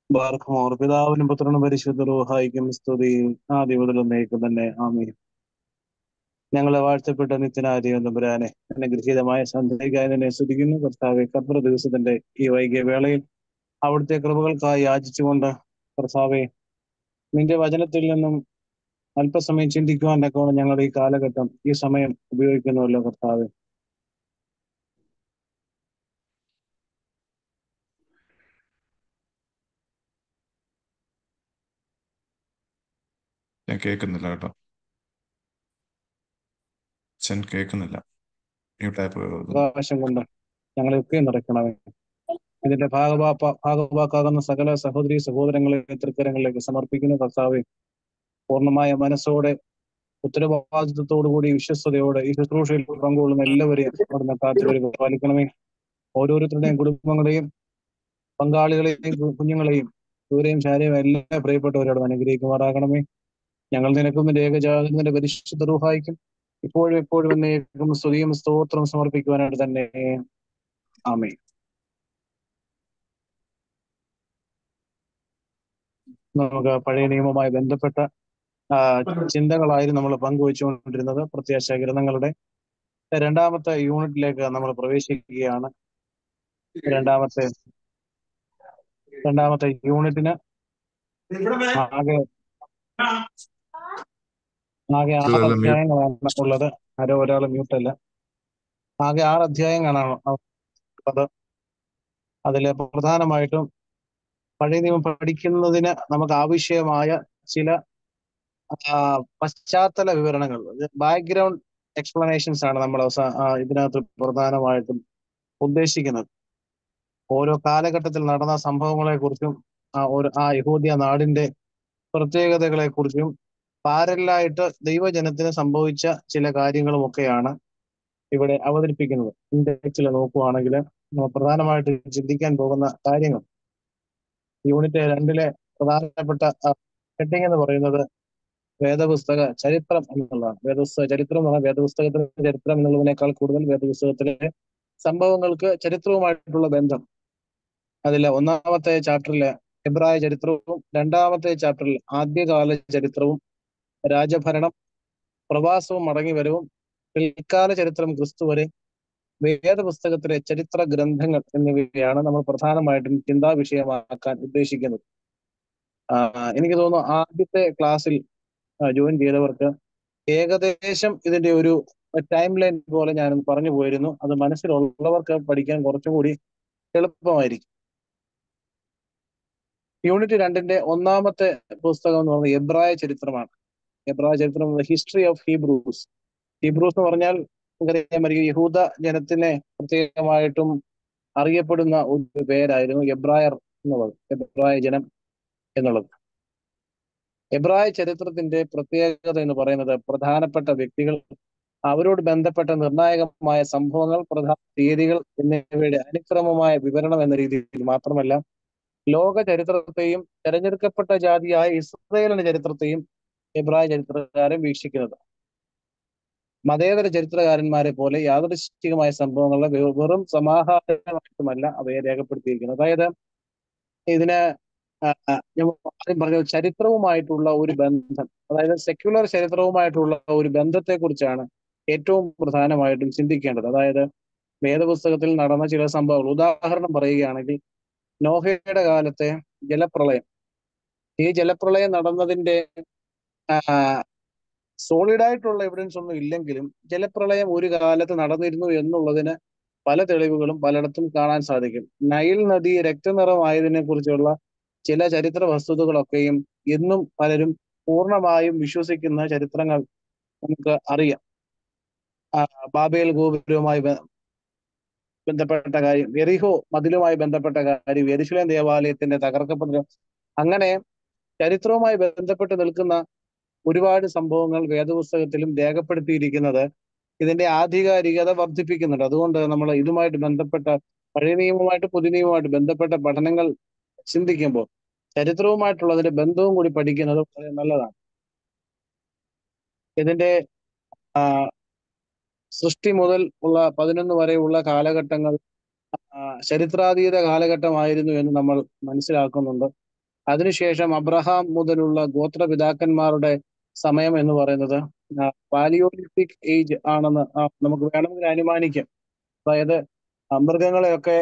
ബാർക്കുമോർ പിതാവിനും പുത്രനും പരിശുദ്ധ റൂഹായിക്കും സ്തുതി ആദ്യം മുതൽ ഒന്നേക്കും തന്നെ ആമീൻ ഞങ്ങളെ വാഴ്ത്തപ്പെട്ട നിത്യനാദിയും തമ്പുരാനെ അനുഗ്രഹീതമായ സന്ധ്യയ്ക്കായി തന്നെ സ്തുതിക്കുന്നു കർത്താവെ കർത്തൃ ദിവസത്തിന്റെ ഈ വൈകിയ വേളയിൽ അവിടുത്തെ കൃപകൾക്കായി യാചിച്ചുകൊണ്ട് കർത്താവെ നിന്റെ വചനത്തിൽ നിന്നും അല്പസമയം ചിന്തിക്കുവാൻ തക്കവണ്ണം ഞങ്ങളുടെ ഈ കാലഘട്ടം ഈ സമയം ഉപയോഗിക്കുന്നുവല്ലോ കർത്താവെ ഞാൻ കേൾക്കുന്നില്ല കേട്ടോ അച്ഛൻ കേൾക്കുന്നില്ല മ്യൂട്ടായി പോയത് പ്രകാശം കൊണ്ട് ഞങ്ങളെയൊക്കെ നിറയ്ക്കണമേ ഇതിന്റെ ഭാഗവാ ഭാഗവാക്കാകുന്ന സകല സഹോദരി സഹോദരങ്ങളെ തൃക്കരങ്ങളിലേക്ക് സമർപ്പിക്കുന്ന കർത്താവെ പൂർണ്ണമായ മനസ്സോടെ ഉത്തരവാദിത്വത്തോടുകൂടി വിശ്വസ്തയോടെ ഈ ശുശ്രൂഷയിൽ പങ്കുകൊള്ളുന്ന എല്ലാവരെയും അവിടുന്ന് കാത്തുവരെ പാലിക്കണമേ ഓരോരുത്തരുടെയും കുടുംബങ്ങളെയും പങ്കാളികളെയും കു- കുഞ്ഞുങ്ങളെയും ദൂരെയും ശാരെയും എല്ലാ പ്രിയപ്പെട്ടവരോടും അനുഗ്രഹിക്കുമാറാകണമേ ഞങ്ങൾ നിനക്കും നിന്റെ ഏകജാതന്റെ പരിശുദ്ധ റൂഹായിക്കും ഇപ്പോഴും എപ്പോഴും എന്നേക്കും സ്തുതിയും സ്തോത്രം സമർപ്പിക്കുവാനായിട്ട് തന്നെ ആമേ നമുക്ക് പഴയ നിയമവുമായി ബന്ധപ്പെട്ട ആ, ചിന്തകളായിരുന്നു നമ്മൾ പങ്കുവെച്ചുകൊണ്ടിരുന്നത് പ്രത്യാശ ഗ്രന്ഥങ്ങളുടെ രണ്ടാമത്തെ യൂണിറ്റിലേക്ക് നമ്മൾ പ്രവേശിക്കുകയാണ് രണ്ടാമത്തെ രണ്ടാമത്തെ യൂണിറ്റിന് ആകെ ആകെ ആറ് ഇല്ലല്ല, mute. അധ്യായങ്ങളാണ് ഉള്ളത് ആരോ ഒരാൾ മ്യൂട്ടല്ല ആകെ ആറ് അധ്യായങ്ങളാണ് ഉള്ളത് അതില് പ്രധാനമായിട്ടും പഴയ നിയമം പഠിക്കുന്നതിന് നമുക്ക് ആവശ്യമായ ചില ആ, പശ്ചാത്തല വിവരണങ്ങൾ ബാക്ക്ഗ്രൗണ്ട് എക്സ്പ്ലനേഷൻസ് ആണ് നമ്മൾ അവസാ- ആ, ഇതിനകത്ത് പ്രധാനമായിട്ടും ഉദ്ദേശിക്കുന്നത് ഓരോ കാലഘട്ടത്തിൽ നടന്ന സംഭവങ്ങളെ കുറിച്ചും ആ ഒരു ആ യഹൂദിയ നാടിന്റെ പ്രത്യേകതകളെ കുറിച്ചും പാരലായിട്ട് ദൈവജനത്തിന് സംഭവിച്ച ചില കാര്യങ്ങളും ഒക്കെയാണ് ഇവിടെ അവതരിപ്പിക്കുന്നത് ഇൻഡെക്സിൽ നോക്കുവാണെങ്കിൽ നമ്മൾ പ്രധാനമായിട്ട് ചിന്തിക്കാൻ പോകുന്ന കാര്യങ്ങൾ യൂണിറ്റ് രണ്ടിലെ പ്രധാനപ്പെട്ട ഹെഡിങ് എന്ന് പറയുന്നത് വേദപുസ്തക ചരിത്രം എന്നുള്ളതാണ് വേദപുസ്തക ചരിത്രം എന്ന് പറഞ്ഞാൽ വേദപുസ്തകത്തിലെ ചരിത്രം എന്നുള്ളതിനേക്കാൾ കൂടുതൽ വേദപുസ്തകത്തിലെ സംഭവങ്ങൾക്ക് ചരിത്രവുമായിട്ടുള്ള ബന്ധം അതിലെ ഒന്നാമത്തെ ചാപ്റ്ററിലെ എബ്രായ ചരിത്രവും രണ്ടാമത്തെ ചാപ്റ്ററിൽ ആദ്യകാല ചരിത്രവും രാജഭരണം പ്രവാസവും മടങ്ങിവരവും പിൽക്കാല ചരിത്രം ക്രിസ്തു വരെ വേദപുസ്തകത്തിലെ ചരിത്ര ഗ്രന്ഥങ്ങൾ എന്നിവയാണ് നമ്മൾ പ്രധാനമായിട്ടും ചിന്താ വിഷയമാക്കാൻ ഉദ്ദേശിക്കുന്നത് ആ, എനിക്ക് തോന്നുന്നു ആദ്യത്തെ ക്ലാസ്സിൽ ജോയിൻ ചെയ്തവർക്ക് ഏകദേശം ഇതിന്റെ ഒരു ടൈം ലൈൻ പോലെ ഞാൻ പറഞ്ഞു പോയിരുന്നു അത് മനസ്സിലുള്ളവർക്ക് പഠിക്കാൻ കുറച്ചും കൂടി എളുപ്പമായിരിക്കും യൂണിറ്റ് രണ്ടിന്റെ ഒന്നാമത്തെ പുസ്തകം എന്ന് പറയുന്നത് എബ്രായ ചരിത്രമാണ് എബ്രായ ചരിത്രം ഹിസ്റ്ററി ഓഫ് ഹീബ്രൂസ് ഹീബ്രൂസ് എന്ന് പറഞ്ഞാൽ നമുക്കറിയാം യഹൂദ ജനത്തിനെ പ്രത്യേകമായിട്ടും അറിയപ്പെടുന്ന ഒരു പേരായിരുന്നു എബ്രായർ എന്നുള്ളത് എബ്രായ ജനം എന്നുള്ളത് എബ്രായ ചരിത്രത്തിന്റെ പ്രത്യേകത എന്ന് പറയുന്നത് പ്രധാനപ്പെട്ട വ്യക്തികൾ അവരോട് ബന്ധപ്പെട്ട നിർണായകമായ സംഭവങ്ങൾ പ്രധാന തീയതികൾ എന്നിവയുടെ അനുക്രമമായ വിവരണം എന്ന രീതിയിൽ മാത്രമല്ല ലോക ചരിത്രത്തെയും തെരഞ്ഞെടുക്കപ്പെട്ട ജാതിയായ ഇസ്രയേലിന്റെ ചരിത്രത്തെയും എബ്രായ ചരിത്രകാരൻ വീക്ഷിക്കുന്നത് മതേതര ചരിത്രകാരന്മാരെ പോലെ യാദൃശ്ചികമായ സംഭവങ്ങളുടെ വെ- വെറും സമാഹാരമായിട്ടുമല്ല അവയെ രേഖപ്പെടുത്തിയിരിക്കുന്നത് അതായത് ഇതിന് ആ, ആ, ഞാൻ ആദ്യം പറഞ്ഞത് ചരിത്രവുമായിട്ടുള്ള ഒരു ബന്ധം അതായത് സെക്യുലർ ചരിത്രവുമായിട്ടുള്ള ഒരു ബന്ധത്തെ കുറിച്ചാണ് ഏറ്റവും പ്രധാനമായിട്ടും ചിന്തിക്കേണ്ടത് അതായത് വേദപുസ്തകത്തിൽ നടന്ന ചില സംഭവങ്ങൾ ഉദാഹരണം പറയുകയാണെങ്കിൽ നോഹയുടെ കാലത്തെ ജലപ്രളയം ഈ ജലപ്രളയം നടന്നതിന്റെ സോളിഡ് ആയിട്ടുള്ള എവിഡൻസ് ഒന്നും ഇല്ലെങ്കിലും ജലപ്രളയം ഒരു കാലത്ത് നടന്നിരുന്നു എന്നുള്ളതിന് പല തെളിവുകളും പലയിടത്തും കാണാൻ സാധിക്കും നൈൽ നദി രക്തനിറമായതിനെ കുറിച്ചുള്ള ചില ചരിത്ര വസ്തുതകളൊക്കെയും ഇന്നും പലരും പൂർണ്ണമായും വിശ്വസിക്കുന്ന ചരിത്രങ്ങൾ നമുക്ക് അറിയാം ആ, ബാബേൽ ഗോപുരവുമായി ബ- ബന്ധപ്പെട്ട കാര്യം എറിഹോ മതിലുമായി ബന്ധപ്പെട്ട കാര്യം എരിശുലേം ദേവാലയത്തിന്റെ തകർക്കപ്പെട്ട അങ്ങനെ ചരിത്രവുമായി ബന്ധപ്പെട്ട് നിൽക്കുന്ന ഒരുപാട് സംഭവങ്ങൾ വേദപുസ്തകത്തിലും രേഖപ്പെടുത്തിയിരിക്കുന്നത് ഇതിന്റെ ആധികാരികത വർദ്ധിപ്പിക്കുന്നുണ്ട് അതുകൊണ്ട് നമ്മൾ ഇതുമായിട്ട് ബന്ധപ്പെട്ട പഴയ നിയമവുമായിട്ട് പുതിയ നിയമവുമായിട്ട് ബന്ധപ്പെട്ട പഠനങ്ങൾ ചിന്തിക്കുമ്പോൾ ചരിത്രവുമായിട്ടുള്ളതിന്റെ ബന്ധവും കൂടി പഠിക്കുന്നത് വളരെ നല്ലതാണ് ഇതിന്റെ ആ, സൃഷ്ടി മുതൽ ഉള്ള പതിനൊന്ന് വരെയുള്ള കാലഘട്ടങ്ങൾ ആ, ചരിത്രാതീത കാലഘട്ടമായിരുന്നു എന്ന് നമ്മൾ മനസ്സിലാക്കുന്നുണ്ട് അതിനുശേഷം അബ്രഹാം മുതലുള്ള ഗോത്രപിതാക്കന്മാരുടെ സമയം എന്ന് പറയുന്നത് പാലിയോലിത്തിക് ഏജ് ആണെന്ന് ആ, നമുക്ക് വേണമെങ്കിൽ അനുമാനിക്കാം അതായത് ആ, മൃഗങ്ങളെയൊക്കെ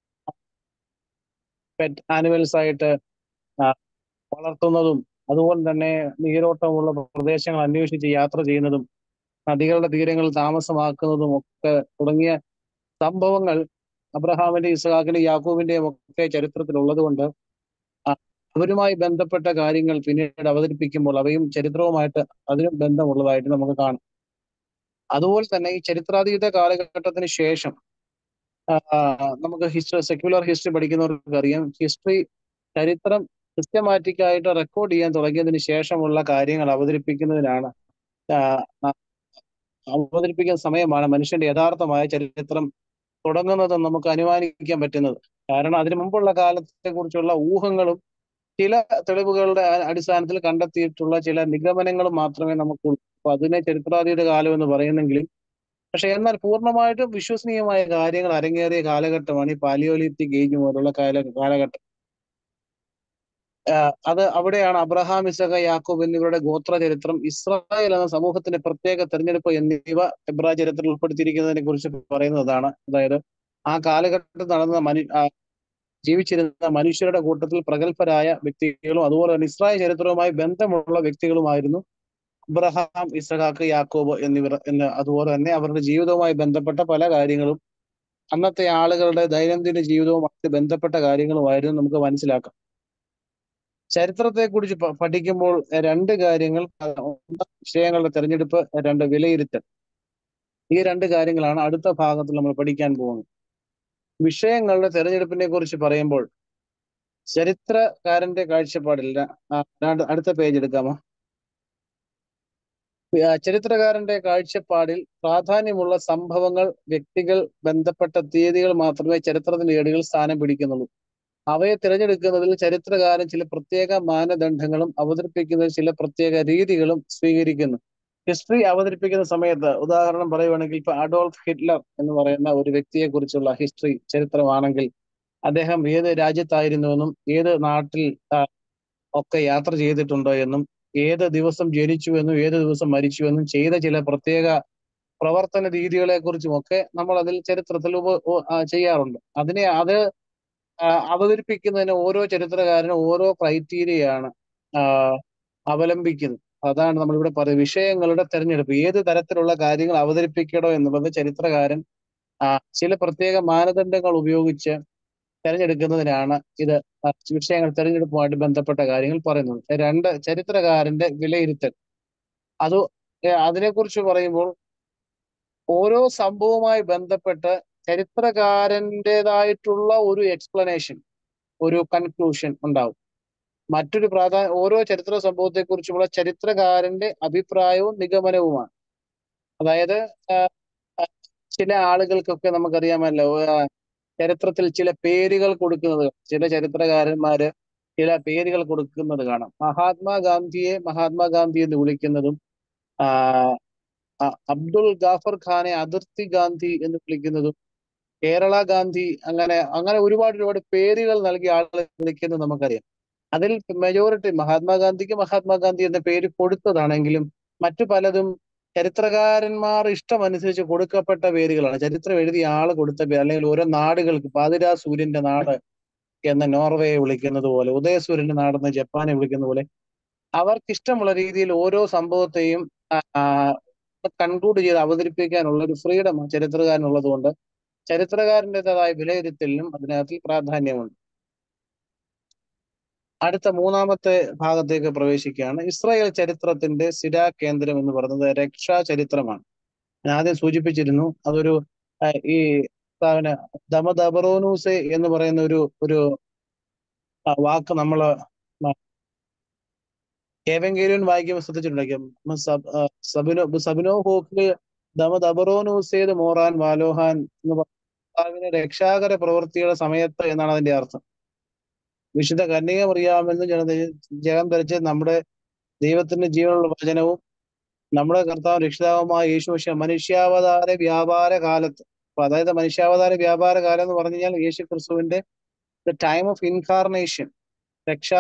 പെറ്റ് ആനിമൽസ് ആയിട്ട് ആ, വളർത്തുന്നതും അതുപോലെ തന്നെ നീരോട്ടമുള്ള പ്രദേശങ്ങൾ അന്വേഷിച്ച് യാത്ര ചെയ്യുന്നതും നദികളുടെ തീരങ്ങളിൽ താമസമാക്കുന്നതും ഒക്കെ തുടങ്ങിയ സംഭവങ്ങൾ അബ്രഹാമിന്റെ ഇസ്ഹാക്കിന്റെ യാക്കൂബിന്റെയും ഒക്കെ ചരിത്രത്തിലുള്ളത് കൊണ്ട് അവരുമായി ബന്ധപ്പെട്ട കാര്യങ്ങൾ പിന്നീട് അവതരിപ്പിക്കുമ്പോൾ അവയും ചരിത്രവുമായിട്ട് അതിനും ബന്ധമുള്ളതായിട്ട് നമുക്ക് കാണാം അതുപോലെ തന്നെ ഈ ചരിത്രാതീത കാലഘട്ടത്തിന് ശേഷം ആ, നമുക്ക് ഹിസ്റ്ററി സെക്യുലർ ഹിസ്റ്ററി പഠിക്കുന്നവർക്ക് അറിയാം ഹിസ്റ്ററി ചരിത്രം സിസ്റ്റമാറ്റിക് ആയിട്ട് റെക്കോർഡ് ചെയ്യാൻ തുടങ്ങിയതിന് ശേഷമുള്ള കാര്യങ്ങൾ അവതരിപ്പിക്കുന്നതിനാണ് ആ, ആ, അവതരിപ്പിക്കുന്ന സമയമാണ് മനുഷ്യന്റെ യഥാർത്ഥമായ ചരിത്രം തുടങ്ങുന്നതെന്ന് നമുക്ക് അനുമാനിക്കാൻ പറ്റുന്നത് കാരണം അതിനു മുമ്പുള്ള കാലത്തെ കുറിച്ചുള്ള ഊഹങ്ങളും ചില തെളിവുകളുടെ അ- അടിസ്ഥാനത്തിൽ കണ്ടെത്തിയിട്ടുള്ള ചില നിഗമനങ്ങളും മാത്രമേ നമുക്കുള്ളൂ അപ്പൊ അതിനെ ചരിത്രാതീത കാലം എന്ന് പറയുന്നെങ്കിലും പക്ഷെ എന്നാൽ പൂർണ്ണമായിട്ടും വിശ്വസനീയമായ കാര്യങ്ങൾ അരങ്ങേറിയ കാലഘട്ടമാണ് ഈ പാലിയോലിത്തിക് ഏജ് മുതലുള്ള കാല കാലഘട്ടം ആഹ് അത് അവിടെയാണ് അബ്രഹാം ഇസഹ യാക്കോബ് എന്നിവരുടെ ഗോത്ര ചരിത്രം ഇസ്രായേൽ എന്ന സമൂഹത്തിന്റെ പ്രത്യേക തെരഞ്ഞെടുപ്പ് എന്നിവ എബ്രാ ചരിത്രത്തിൽ ഉൾപ്പെടുത്തിയിരിക്കുന്നതിനെ കുറിച്ച് പറയുന്നതാണ് അതായത് ആ കാലഘട്ടത്തിൽ നടന്ന മനു ആ, ജീവിച്ചിരുന്ന മനുഷ്യരുടെ കൂട്ടത്തിൽ പ്രഗത്ഭരായ വ്യക്തികളും അതുപോലെ തന്നെ ഇസ്രായേൽ ചരിത്രവുമായി ബന്ധമുള്ള വ്യക്തികളുമായിരുന്നു അബ്രഹാം ഇസഹാക്ക് യാക്കോബ് എന്നിവർ എന്ന് അതുപോലെ തന്നെ അവരുടെ ജീവിതവുമായി ബന്ധപ്പെട്ട പല കാര്യങ്ങളും അന്നത്തെ ആളുകളുടെ ദൈനംദിന ജീവിതവുമായിട്ട് ബന്ധപ്പെട്ട കാര്യങ്ങളുമായിരുന്നു നമുക്ക് മനസ്സിലാക്കാം ചരിത്രത്തെക്കുറിച്ച് പ- പഠിക്കുമ്പോൾ രണ്ട് കാര്യങ്ങൾ ഒന്ന് വിഷയങ്ങളുടെ തെരഞ്ഞെടുപ്പ് രണ്ട് വിലയിരുത്തൽ ഈ രണ്ട് കാര്യങ്ങളാണ് അടുത്ത ഭാഗത്തിൽ നമ്മൾ പഠിക്കാൻ പോകുന്നത് വിഷയങ്ങളുടെ തെരഞ്ഞെടുപ്പിനെ കുറിച്ച് പറയുമ്പോൾ ചരിത്രകാരന്റെ കാഴ്ചപ്പാടിൽ ര- ആ, രണ്ട് അടുത്ത പേജ് എടുക്കാമോ ആ, ചരിത്രകാരന്റെ കാഴ്ചപ്പാടിൽ പ്രാധാന്യമുള്ള സംഭവങ്ങൾ വ്യക്തികൾ ബന്ധപ്പെട്ട തീയതികൾ മാത്രമേ ചരിത്രത്തിന്റെ ഏടുകൾ സ്ഥാനം പിടിക്കുന്നുള്ളൂ അവയെ തിരഞ്ഞെടുക്കുന്നതിൽ ചരിത്രകാരൻ ചില പ്രത്യേക മാനദണ്ഡങ്ങളും അവതരിപ്പിക്കുന്നതിൽ ചില പ്രത്യേക രീതികളും സ്വീകരിക്കുന്നു ഹിസ്റ്ററി അവതരിപ്പിക്കുന്ന സമയത്ത് ഉദാഹരണം പറയുവാണെങ്കിൽ ഇപ്പൊ അഡോൾഫ് ഹിറ്റ്ലർ എന്ന് പറയുന്ന ഒരു വ്യക്തിയെ കുറിച്ചുള്ള ഹിസ്റ്ററി ചരിത്രമാണെങ്കിൽ അദ്ദേഹം ഏത് രാജ്യത്തായിരുന്നുവെന്നും ഏത് നാട്ടിൽ ആ, ഒക്കെ യാത്ര ചെയ്തിട്ടുണ്ടോ എന്നും ഏത് ദിവസം ജനിച്ചുവെന്നും ഏത് ദിവസം മരിച്ചുവെന്നും ചെയ്ത ചില പ്രത്യേക പ്രവർത്തന രീതികളെ കുറിച്ചും ഒക്കെ നമ്മൾ അതിൽ ചരിത്രത്തിൽ ഉപ ഉ- ആ, ചെയ്യാറുണ്ട് അതിനെ അത് ആ, അവതരിപ്പിക്കുന്നതിന് ഓരോ ചരിത്രകാരനും ഓരോ ക്രൈറ്റീരിയയാണ് അവലംബിക്കുന്നത് അതാണ് നമ്മളിവിടെ പറയുന്നത് വിഷയങ്ങളുടെ തെരഞ്ഞെടുപ്പ് ഏത് തരത്തിലുള്ള കാര്യങ്ങൾ അവതരിപ്പിക്കണോ എന്നുള്ളത് ചരിത്രകാരൻ ആ, ചില പ്രത്യേക മാനദണ്ഡങ്ങൾ ഉപയോഗിച്ച് തെരഞ്ഞെടുക്കുന്നതിനാണ് ഇത് ആ, വിഷയങ്ങൾ തെരഞ്ഞെടുപ്പുമായിട്ട് ബന്ധപ്പെട്ട കാര്യങ്ങൾ പറയുന്നത് രണ്ട് ചരിത്രകാരന്റെ വിലയിരുത്തൽ അത് ഏ, അതിനെക്കുറിച്ച് പറയുമ്പോൾ ഓരോ സംഭവവുമായി ബന്ധപ്പെട്ട് ചരിത്രകാരൻ്റെതായിട്ടുള്ള ഒരു എക്സ്പ്ലനേഷൻ ഒരു കൺക്ലൂഷൻ ഉണ്ടാവും മറ്റൊരു പ്രാധാന്യ ഓരോ ചരിത്ര സംഭവത്തെക്കുറിച്ചുമുള്ള ചരിത്രകാരന്റെ അഭിപ്രായവും നിഗമനവുമാണ് അതായത് ആ, ആ, ചില ആളുകൾക്കൊക്കെ നമുക്കറിയാമല്ലോ ആ, ചരിത്രത്തിൽ ചില പേരുകൾ കൊടുക്കുന്നത് കാണാം. ചില ചരിത്രകാരന്മാര് ചില പേരുകൾ കൊടുക്കുന്നത് കാണാം മഹാത്മാഗാന്ധിയെ മഹാത്മാഗാന്ധി എന്ന് വിളിക്കുന്നതും ആ, ആ, അബ്ദുൾ ഗാഫർ ഖാനെ അതിർത്തി ഗാന്ധി എന്ന് വിളിക്കുന്നതും കേരള ഗാന്ധി അങ്ങനെ അങ്ങനെ ഒരുപാട് ഒരുപാട് പേരുകൾ നൽകി ആളുകളെ വിളിക്കുന്നത് നമുക്കറിയാം അതിൽ മെജോറിറ്റി മഹാത്മാഗാന്ധിക്ക് മഹാത്മാഗാന്ധി എന്ന പേര് കൊടുത്തതാണെങ്കിലും മറ്റു പലതും ചരിത്രകാരന്മാർ ഇഷ്ടമനുസരിച്ച് കൊടുക്കപ്പെട്ട പേരുകളാണ് ചരിത്രം എഴുതിയ ആള് കൊടുത്ത പേര് അല്ലെങ്കിൽ ഓരോ നാടുകൾക്ക് പാതിരാ സൂര്യന്റെ നാട് എന്ന് നോർവേയെ വിളിക്കുന്നത് പോലെ ഉദയസൂര്യന്റെ നാടെന്ന് ജപ്പാനെ വിളിക്കുന്ന പോലെ അവർക്ക് ഇഷ്ടമുള്ള രീതിയിൽ ഓരോ സംഭവത്തെയും കൺക്ലൂഡ് ചെയ്ത് അവതരിപ്പിക്കാനുള്ള ഒരു ഫ്രീഡം ചരിത്രകാരനുള്ളത് കൊണ്ട് ചരിത്രകാരൻ്റെതായ വിലയിരുത്തലിനും അതിനകത്ത് പ്രാധാന്യമുണ്ട് അടുത്ത മൂന്നാമത്തെ ഭാഗത്തേക്ക് പ്രവേശിക്കുകയാണ് ഇസ്രായേൽ ചരിത്രത്തിന്റെ സ്ഥിരാ കേന്ദ്രം എന്ന് പറയുന്നത് രക്ഷാ ചരിത്രമാണ് ഞാൻ ആദ്യം സൂചിപ്പിച്ചിരുന്നു അതൊരു ആ, ഈ സ്ഥാപന ദമദബറോനൂസെ എന്ന് പറയുന്ന ഒരു ഒരു ആ, വാക്ക് നമ്മൾ ഏവെങ്കിലും വായിക്കുമ്പോൾ ശ്രദ്ധിച്ചിട്ടുണ്ടായിരിക്കും സബ് ആ, സബിനോ സബിനോ ഹോക്കില് ദമദബറോനൂസേത് മോറാൻ വാലോഹാൻ എന്ന് പറഞ്ഞ കർത്താവിന്റെ രക്ഷാകര പ്രവൃത്തിയുടെ സമയത്ത് എന്നാണ് അതിന്റെ അർത്ഥം വിശുദ്ധ കന്യക മറിയാമെന്ന് ജഗം ധരിച്ച് നമ്മുടെ ദൈവത്തിന്റെ ജീവനുള്ള വചനവും നമ്മുടെ കർത്താവ് രക്ഷിതാവുമായ യേശു മനുഷ്യാവതാര വ്യാപാര കാലത്ത് അപ്പൊ അതായത് മനുഷ്യാവതാര വ്യാപാര കാലം എന്ന് പറഞ്ഞു കഴിഞ്ഞാൽ യേശു ക്രിസ്തുവിന്റെ ദ ടൈം ഓഫ് ഇൻകാർണേഷൻ രക്ഷാ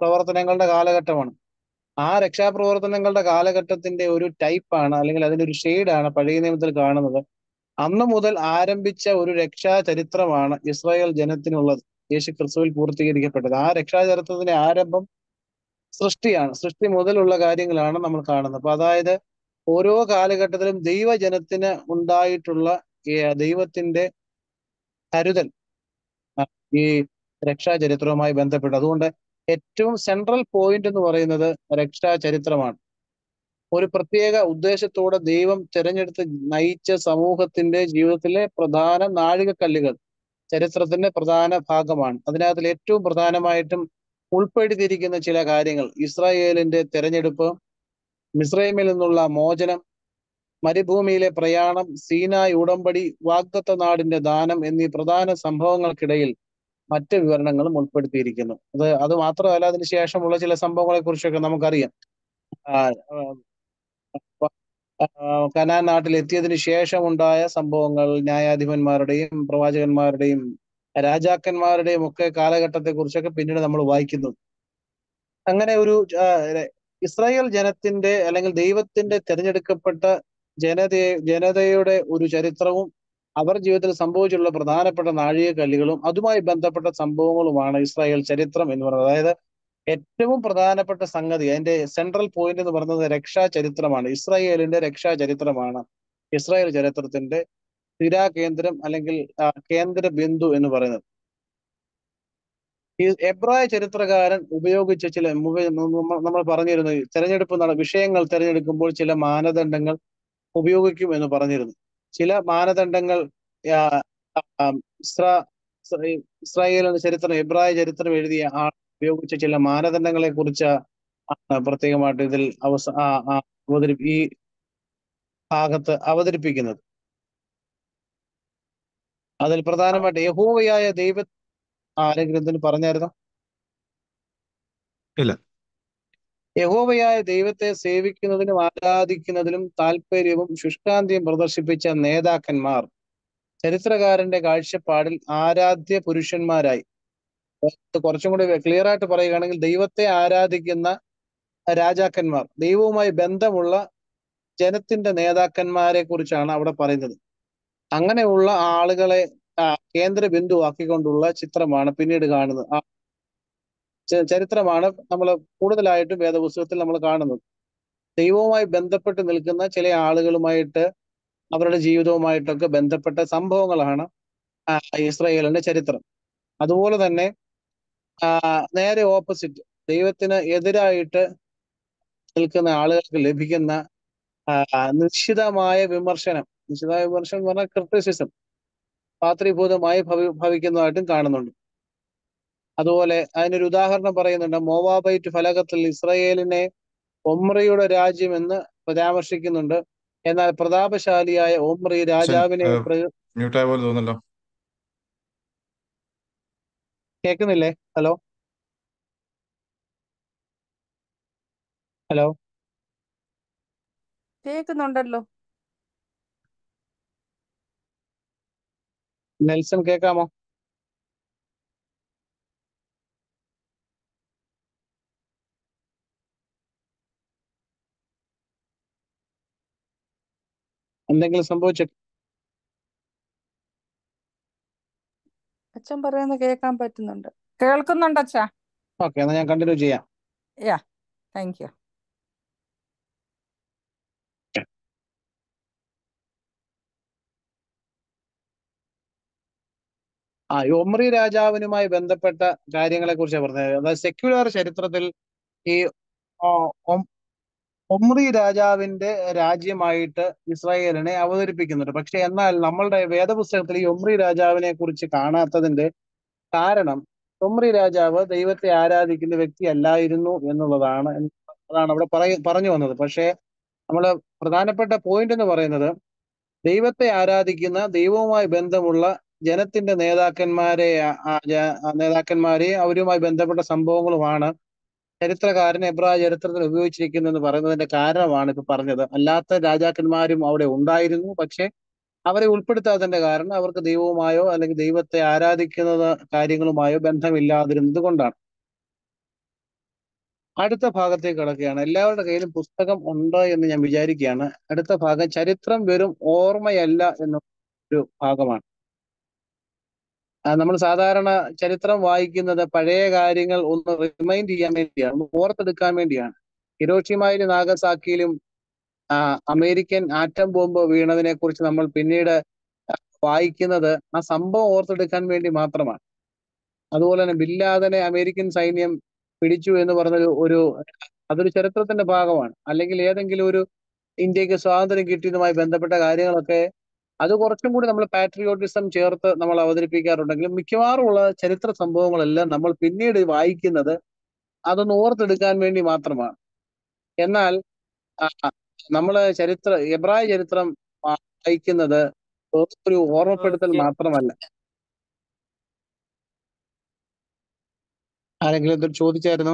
പ്രവർത്തനങ്ങളുടെ കാലഘട്ടമാണ് ആ രക്ഷാപ്രവർത്തനങ്ങളുടെ കാലഘട്ടത്തിന്റെ ഒരു ടൈപ്പാണ് അല്ലെങ്കിൽ അതിന്റെ ഒരു ഷെയ്ഡാണ് പഴയ നിയമത്തിൽ കാണുന്നത് അന്ന് മുതൽ ആരംഭിച്ച ഒരു രക്ഷാ ചരിത്രമാണ് ഇസ്രായേൽ ജനത്തിനുള്ളത് യേശു ക്രിസ്തുവിൽ പൂർത്തീകരിക്കപ്പെട്ടത് ആ രക്ഷാചരിത്രത്തിന്റെ ആരംഭം സൃഷ്ടിയാണ് സൃഷ്ടി മുതലുള്ള കാര്യങ്ങളാണ് നമ്മൾ കാണുന്നത് അപ്പൊ അതായത് ഓരോ കാലഘട്ടത്തിലും ദൈവജനത്തിന് ഉണ്ടായിട്ടുള്ള ഈ ദൈവത്തിന്റെ കരുതൽ ആ, ഈ രക്ഷാചരിത്രവുമായി ബന്ധപ്പെട്ട് അതുകൊണ്ട് ഏറ്റവും സെൻട്രൽ പോയിന്റ് എന്ന് പറയുന്നത് രക്ഷാചരിത്രമാണ് ഒരു പ്രത്യേക ഉദ്ദേശത്തോടെ ദൈവം തിരഞ്ഞെടുത്ത് നയിച്ച സമൂഹത്തിന്റെ ജീവിതത്തിലെ പ്രധാന നാഴികക്കല്ലുകൾ ചരിത്രത്തിന്റെ പ്രധാന ഭാഗമാണ് അതിനകത്തിൽ ഏറ്റവും പ്രധാനമായിട്ടും ഉൾപ്പെടുത്തിയിരിക്കുന്ന ചില കാര്യങ്ങൾ ഇസ്രായേലിന്റെ തെരഞ്ഞെടുപ്പ് മിസ്രൈമിൽ നിന്നുള്ള മോചനം മരുഭൂമിയിലെ പ്രയാണം സീനായ് ഉടമ്പടി വാഗ്ദത്ത നാടിന്റെ ദാനം എന്നീ പ്രധാന സംഭവങ്ങൾക്കിടയിൽ മറ്റ് വിവരണങ്ങളും ഉൾപ്പെടുത്തിയിരിക്കുന്നു അത് അത് മാത്രമല്ല അതിന് ശേഷമുള്ള ചില സംഭവങ്ങളെ കുറിച്ചൊക്കെ നമുക്കറിയാം ആ, ആ, ആ, കനാൻ നാട്ടിൽ എത്തിയതിനു ശേഷം ഉണ്ടായ സംഭവങ്ങൾ ന്യായാധിപന്മാരുടെയും പ്രവാചകന്മാരുടെയും രാജാക്കന്മാരുടെയും ഒക്കെ കാലഘട്ടത്തെ കുറിച്ചൊക്കെ പിന്നീട് നമ്മൾ വായിക്കുന്നു അങ്ങനെ ഒരു ആ, ഇസ്രായേൽ ജനത്തിന്റെ അല്ലെങ്കിൽ ദൈവത്തിന്റെ തിരഞ്ഞെടുക്കപ്പെട്ട ജനതയെ ജനതയുടെ ഒരു ചരിത്രവും അവർ ജീവിതത്തിൽ സംഭവിച്ചിട്ടുള്ള പ്രധാനപ്പെട്ട നാഴികക്കല്ലുകളും അതുമായി ബന്ധപ്പെട്ട സംഭവങ്ങളുമാണ് ഇസ്രായേൽ ചരിത്രം എന്ന് പറയുന്നത് അതായത് ഏറ്റവും പ്രധാനപ്പെട്ട സംഗതി അതിന്റെ സെൻട്രൽ പോയിന്റ് എന്ന് പറയുന്നത് രക്ഷാ ചരിത്രമാണ് ഇസ്രായേലിന്റെ രക്ഷാ ചരിത്രമാണ് ഇസ്രായേൽ ചരിത്രത്തിന്റെ സ്ഥിരാകേന്ദ്രം അല്ലെങ്കിൽ ആ, കേന്ദ്ര ബിന്ദു എന്ന് പറയുന്നത് ഈ എബ്രായ ചരിത്രകാരൻ ഉപയോഗിച്ച ചില മുമ്പേ നമ്മ- നമ്മൾ പറഞ്ഞിരുന്നു ഈ തെരഞ്ഞെടുപ്പ് നട വിഷയങ്ങൾ തിരഞ്ഞെടുക്കുമ്പോൾ ചില മാനദണ്ഡങ്ങൾ ഉപയോഗിക്കും എന്ന് പറഞ്ഞിരുന്നു ചില മാനദണ്ഡങ്ങൾ ആ, ആ, ഇസ്രാ- ഇസ്രാ- ഇസ്രായേലിന്റെ ചരിത്രം എബ്രായ ചരിത്രം എഴുതിയ ആൾ ഉപയോഗിച്ച ചില മാനദണ്ഡങ്ങളെ കുറിച്ച് പ്രത്യേകമായിട്ട് ഇതിൽ അവസ ആ, ആ, അവതരി ഈ ഭാഗത്ത് അവതരിപ്പിക്കുന്നത് അതിൽ പ്രധാനമായിട്ട് യഹോവയായ ദൈവ ആരെങ്കിലും എന്തിനു പറഞ്ഞായിരുന്നോ ഇല്ല. യഹോവയായ ദൈവത്തെ സേവിക്കുന്നതിനും ആരാധിക്കുന്നതിലും താല്പര്യവും ശുഷ്കാന്തിയും പ്രദർശിപ്പിച്ച നേതാക്കന്മാർ ചരിത്രകാരന്റെ കാഴ്ചപ്പാടിൽ ആരാധ്യ പുരുഷന്മാരായി അത് കുറച്ചും കൂടി ക്ലിയർ ആയിട്ട് പറയുകയാണെങ്കിൽ ദൈവത്തെ ആരാധിക്കുന്ന രാജാക്കന്മാർ ദൈവവുമായി ബന്ധമുള്ള ജനത്തിന്റെ നേതാക്കന്മാരെ കുറിച്ചാണ് അവിടെ പറയുന്നത് അങ്ങനെയുള്ള ആളുകളെ ആ, കേന്ദ്ര ബിന്ദുവാക്കിക്കൊണ്ടുള്ള ചിത്രമാണ് പിന്നീട് കാണുന്നത് ആ ച- ചരിത്രമാണ് നമ്മൾ കൂടുതലായിട്ടും വേദപുസ്തകത്തിൽ നമ്മൾ കാണുന്നത് ദൈവവുമായി ബന്ധപ്പെട്ട് നിൽക്കുന്ന ചില ആളുകളുമായിട്ട് അവരുടെ ജീവിതവുമായിട്ടൊക്കെ ബന്ധപ്പെട്ട സംഭവങ്ങളാണ് ആ, ഇസ്രായേലിന്റെ ചരിത്രം അതുപോലെ തന്നെ ആ, നേരെ ഓപ്പോസിറ്റ് ദൈവത്തിന് എതിരായിട്ട് നിൽക്കുന്ന ആളുകൾക്ക് ലഭിക്കുന്ന ആ, നിശ്ചിതമായ വിമർശനം നിശ്ചിതമായ വിമർശനം എന്ന് പറഞ്ഞാൽ ക്രിറ്റിസിസം പാത്രീഭൂതമായി ഭവി ഭവിക്കുന്നതായിട്ടും കാണുന്നുണ്ട് അതുപോലെ അതിനൊരു ഉദാഹരണം പറയുന്നുണ്ട് മോവാബൈറ്റ് ഫലകത്തിൽ ഇസ്രായേലിനെ ഒമ്രിയുടെ രാജ്യം എന്ന് പരാമർശിക്കുന്നുണ്ട് എന്നാൽ പ്രതാപശാലിയായ ഒമ്രി രാജാവിനെ ഏഹ്, പ്ര- മ്യൂട്ടായ പോലെ തോന്നല്ലോ കേൾക്കുന്നില്ലേ ഹലോ ഹലോ കേൾക്കുന്നുണ്ടല്ലോ നെൽസൺ കേൾക്കാമോ എന്തെങ്കിലും സംഭവിച്ച അച്ഛൻ പറയുന്നത് കേൾക്കാൻ പറ്റുന്നുണ്ട് കേൾക്കുന്നുണ്ട് അച്ഛാ ഓക്കെ എന്നാൽ ഞാൻ കണ്ടിന്യൂ ചെയ്യാം യാ താങ്ക് യു ആ ഈ ഒമ്രി രാജാവിനുമായി ബന്ധപ്പെട്ട കാര്യങ്ങളെ കുറിച്ചാണ് പറഞ്ഞത് അതായത് സെക്യുലർ ചരിത്രത്തിൽ ഈ ആ, ഒം- ഒമ്രി രാജാവിന്റെ രാജ്യമായിട്ട് ഇസ്രായേലിനെ അവതരിപ്പിക്കുന്നുണ്ട് പക്ഷെ എന്നാൽ നമ്മളുടെ വേദപുസ്തകത്തിൽ ഈ ഒമ്രി രാജാവിനെ കുറിച്ച് കാണാത്തതിന്റെ കാരണം ഒമ്രി രാജാവ് ദൈവത്തെ ആരാധിക്കുന്ന വ്യക്തി അല്ലായിരുന്നു എന്നുള്ളതാണ് അതാണ് അവിടെ പറയ പറഞ്ഞു വന്നത് പക്ഷേ നമ്മള് പ്രധാനപ്പെട്ട പോയിന്റ് എന്ന് പറയുന്നത് ദൈവത്തെ ആരാധിക്കുന്ന ദൈവവുമായി ബന്ധമുള്ള ജനത്തിന്റെ നേതാക്കന്മാരെ ആ- ആ ജ- ആ നേതാക്കന്മാരെയും അവരുമായി ബന്ധപ്പെട്ട സംഭവങ്ങളുമാണ് ചരിത്രകാരൻ എബ്രായ ചരിത്രത്തിൽ ഉപയോഗിച്ചിരിക്കുന്നതെന്ന് പറയുന്നതിന്റെ കാരണമാണ് ഇപ്പൊ പറഞ്ഞത് അല്ലാത്ത രാജാക്കന്മാരും അവിടെ ഉണ്ടായിരുന്നു പക്ഷെ അവരെ ഉൾപ്പെടുത്താത്തതിന്റെ കാരണം അവർക്ക് ദൈവവുമായോ അല്ലെങ്കിൽ ദൈവത്തെ ആരാധിക്കുന്നത് കാര്യങ്ങളുമായോ ബന്ധമില്ലാതിരുന്നത് കൊണ്ടാണ് അടുത്ത ഭാഗത്തേക്ക് കടക്കുകയാണ് എല്ലാവരുടെ കയ്യിലും പുസ്തകം ഉണ്ട് എന്ന് ഞാൻ വിചാരിക്കുകയാണ് അടുത്ത ഭാഗം ചരിത്രം വെറും ഓർമ്മയല്ല എന്ന ഒരു ഭാഗമാണ് നമ്മൾ സാധാരണ ചരിത്രം വായിക്കുന്നത് പഴയ കാര്യങ്ങൾ ഒന്ന് റിമൈൻഡ് ചെയ്യാൻ വേണ്ടിയാണ് ഒന്ന് ഓർത്തെടുക്കാൻ വേണ്ടിയാണ് ഹിരോഷിമയിലും നാഗസാക്കിയിലും ആ, അമേരിക്കൻ ആറ്റം ബോംബ് വീണതിനെ കുറിച്ച് നമ്മൾ പിന്നീട് വായിക്കുന്നത് ആ സംഭവം ഓർത്തെടുക്കാൻ വേണ്ടി മാത്രമാണ് അതുപോലെ തന്നെ ബില്ലാദനെ അമേരിക്കൻ സൈന്യം പിടിച്ചു എന്ന് പറഞ്ഞൊരു ഒരു അതൊരു ചരിത്രത്തിന്റെ ഭാഗമാണ് അല്ലെങ്കിൽ ഏതെങ്കിലും ഒരു ഇന്ത്യക്ക് സ്വാതന്ത്ര്യം കിട്ടിയതുമായി ബന്ധപ്പെട്ട കാര്യങ്ങളൊക്കെ അത് കുറച്ചും കൂടി നമ്മൾ പാട്രിയോട്ടിസം ചേർത്ത് നമ്മൾ അവതരിപ്പിക്കാറുണ്ടെങ്കിലും മിക്കവാറും ഉള്ള ചരിത്ര സംഭവങ്ങളെല്ലാം നമ്മൾ പിന്നീട് വായിക്കുന്നത് അതൊന്ന് ഓർത്തെടുക്കാൻ വേണ്ടി മാത്രമാണ് എന്നാൽ ആ, നമ്മള് ചരിത്ര എബ്രായ ചരിത്രം വായിക്കുന്നത് ഒരു ഓർമ്മപ്പെടുത്തൽ മാത്രമല്ല ആരെങ്കിലും എന്തൊരു ചോദിച്ചായിരുന്നോ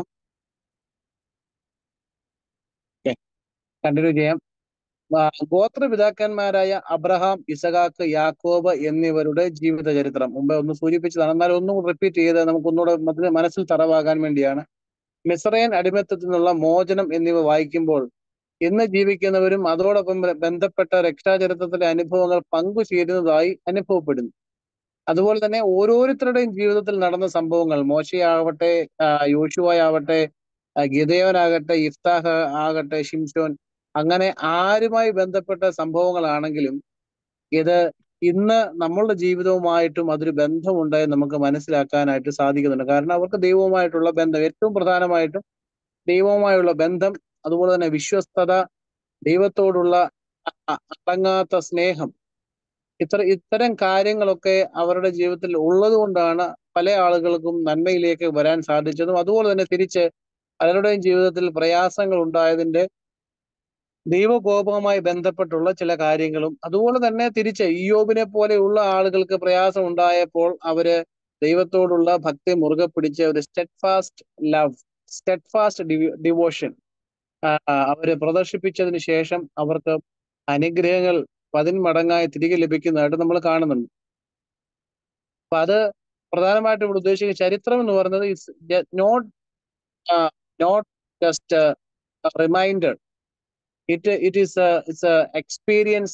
കണ്ടിന്യൂ ചെയ്യാം ആ, ഗോത്രപിതാക്കന്മാരായ അബ്രഹാം ഇസഹാക്ക് യാക്കോബ് എന്നിവരുടെ ജീവിത ചരിത്രം മുമ്പേ ഒന്ന് സൂചിപ്പിച്ചതാണ് എന്നാൽ ഒന്നും റിപ്പീറ്റ് ചെയ്ത് നമുക്ക് ഒന്നുകൂടെ മതി- മനസ്സിൽ തറവാകാൻ വേണ്ടിയാണ് മിസ്രയൻ അടിമത്തത്തിൽ നിന്നുള്ള മോചനം എന്നിവ വായിക്കുമ്പോൾ ഇന്ന് ജീവിക്കുന്നവരും അതോടൊപ്പം ബ- ബന്ധപ്പെട്ട രക്ഷാചരിത്രത്തിലെ അനുഭവങ്ങൾ പങ്കുചേരുന്നതായി അനുഭവപ്പെടുന്നു അതുപോലെ തന്നെ ഓരോരുത്തരുടെയും ജീവിതത്തിൽ നടന്ന സംഭവങ്ങൾ മോശയാവട്ടെ യോശുവായാവട്ടെ ഗിതയോനാകട്ടെ ഇഫ്താഹ് ആകട്ടെ ഷിംഷോൻ അങ്ങനെ ആരുമായി ബന്ധപ്പെട്ട സംഭവങ്ങളാണെങ്കിലും ഇത് ഇന്ന് നമ്മളുടെ ജീവിതവുമായിട്ടും അതൊരു ബന്ധമുണ്ട് എന്ന് നമുക്ക് മനസ്സിലാക്കാനായിട്ട് സാധിക്കുന്നുണ്ട് കാരണം അവർക്ക് ദൈവവുമായിട്ടുള്ള ബന്ധം ഏറ്റവും പ്രധാനമായിട്ടും ദൈവവുമായുള്ള ബന്ധം അതുപോലെ തന്നെ വിശ്വസ്തത ദൈവത്തോടുള്ള അ- അ- അടങ്ങാത്ത സ്നേഹം ഇത്ര ഇത്തരം കാര്യങ്ങളൊക്കെ അവരുടെ ജീവിതത്തിൽ ഉള്ളത് കൊണ്ടാണ് പല ആളുകൾക്കും നന്മയിലേക്ക് വരാൻ സാധിച്ചതും അതുപോലെ തന്നെ തിരിച്ച് പലരുടെയും ജീവിതത്തിൽ പ്രയാസങ്ങൾ ഉണ്ടായതിന്റെ ദൈവകോപവുമായി ബന്ധപ്പെട്ടുള്ള ചില കാര്യങ്ങളും അതുപോലെ തന്നെ തിരിച്ച് ഇയോബിനെ പോലെയുള്ള ആളുകൾക്ക് പ്രയാസം ഉണ്ടായപ്പോൾ അവര് ദൈവത്തോടുള്ള ഭക്തി മുറുകെ പിടിച്ച് ഒരു steadfast love steadfast devotion അവര് പ്രദർശിപ്പിച്ചതിന് ശേഷം അവർക്ക് അനുഗ്രഹങ്ങൾ പതിന്മടങ്ങായി തിരികെ ലഭിക്കുന്നതായിട്ട് നമ്മൾ കാണുന്നുണ്ട് അപ്പൊ അത് പ്രധാനമായിട്ടും ഇവിടെ ഉദ്ദേശിക്കുന്ന ചരിത്രം എന്ന് പറയുന്നത് is not not just reminder it it is it's experience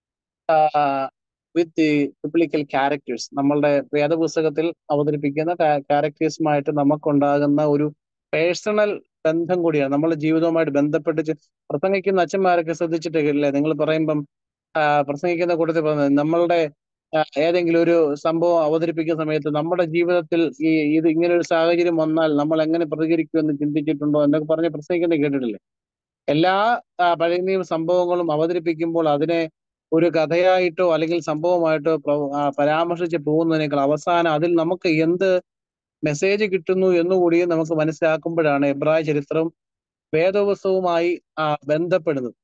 with the biblical characters നമ്മളുടെ വേദപുസ്തകത്തിൽ അവതരിപ്പിക്കുന്ന ക്യാരക്ടേഴ്സുമായിട്ട് നമുക്കുണ്ടാകുന്ന ഒരു പേഴ്സണൽ ബന്ധം കൂടിയാണ് നമ്മുടെ ജീവിതവുമായിട്ട് ബന്ധപ്പെട്ട് ചെ- പ്രസംഗിക്കുന്ന അച്ഛന്മാരൊക്കെ ശ്രദ്ധിച്ചിട്ടില്ലേ നിങ്ങൾ പറയുമ്പം ആ, പ്രസംഗിക്കുന്ന കൂട്ടത്തിൽ പറഞ്ഞത് നമ്മളുടെ ആ, ഏതെങ്കിലും ഒരു സംഭവം അവതരിപ്പിക്കുന്ന സമയത്ത് നമ്മുടെ ജീവിതത്തിൽ ഈ ഇത് ഇങ്ങനെ ഒരു സാഹചര്യം വന്നാൽ നമ്മൾ എങ്ങനെ പ്രതികരിക്കുമെന്ന് ചിന്തിച്ചിട്ടുണ്ടോ എന്നൊക്കെ പറഞ്ഞ് പ്രസംഗിക്കുന്നത് കേട്ടിട്ടില്ലേ എല്ലാ ആ, പഴയ നിയമ സംഭവങ്ങളും അവതരിപ്പിക്കുമ്പോൾ അതിനെ ഒരു കഥയായിട്ടോ അല്ലെങ്കിൽ സംഭവമായിട്ടോ പ്ര- ആ, പരാമർശിച്ച് പോകുന്നതിനേക്കാൾ അവസാനം അതിൽ നമുക്ക് എന്ത് മെസ്സേജ് കിട്ടുന്നു എന്നുകൂടി നമുക്ക് മനസ്സിലാക്കുമ്പോഴാണ് എബ്രായ ചരിത്രം വേദോപസവുമായി ആ, ബന്ധപ്പെടുന്നത്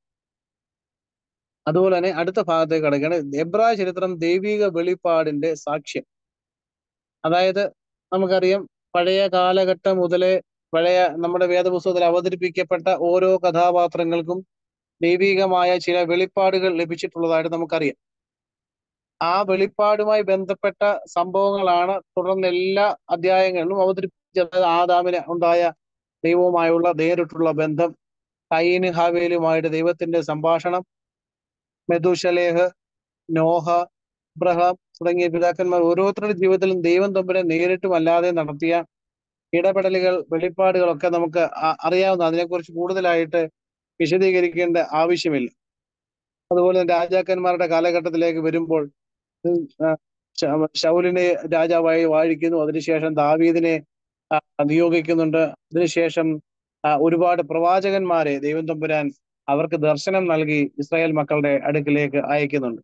അതുപോലെ തന്നെ അടുത്ത ഭാഗത്തേക്ക് കടക്കുകയാണ് എബ്രായ ചരിത്രം ദൈവിക വെളിപ്പാടിന്റെ സാക്ഷ്യം അതായത് നമുക്കറിയാം പഴയ കാലഘട്ടം മുതലേ പഴയ നമ്മുടെ വേദപുസ്തകത്തിൽ അവതരിപ്പിക്കപ്പെട്ട ഓരോ കഥാപാത്രങ്ങൾക്കും ദൈവികമായ ചില വെളിപ്പാടുകൾ ലഭിച്ചിട്ടുള്ളതായിട്ട് നമുക്കറിയാം ആ വെളിപ്പാടുമായി ബന്ധപ്പെട്ട സംഭവങ്ങളാണ് തുടർന്ന് എല്ലാ അധ്യായങ്ങളിലും അവതരിപ്പിച്ചത് അതായത് ആദാമിന് ഉണ്ടായ ദൈവവുമായുള്ള നേരിട്ടുള്ള ബന്ധം കയ്യന് ഹാവേലുമായിട്ട് ദൈവത്തിന്റെ സംഭാഷണം മെതുശലേഹ് നോഹ അബ്രഹാം തുടങ്ങിയ പിതാക്കന്മാർ ഓരോരുത്തരുടെ ജീവിതത്തിലും ദൈവം തമ്മിലെ നേരിട്ടും അല്ലാതെ നടത്തിയ ഇടപെടലുകൾ വെളിപ്പാടുകളൊക്കെ നമുക്ക് അ- അറിയാവുന്ന അതിനെക്കുറിച്ച് കൂടുതലായിട്ട് വിശദീകരിക്കേണ്ട ആവശ്യമില്ല അതുപോലെ തന്നെ രാജാക്കന്മാരുടെ കാലഘട്ടത്തിലേക്ക് വരുമ്പോൾ ഉം, ആ, ശ- ശൗലിനെ രാജാവായി വാഴിക്കുന്നു അതിനുശേഷം ദാവീദിനെ ആ, നിയോഗിക്കുന്നുണ്ട് അതിനുശേഷം ആ, ഒരുപാട് പ്രവാചകന്മാരെ ദൈവം തമ്പുരാൻ അവർക്ക് ദർശനം നൽകി ഇസ്രായേൽ മക്കളുടെ അടുക്കിലേക്ക് അയക്കുന്നുണ്ട്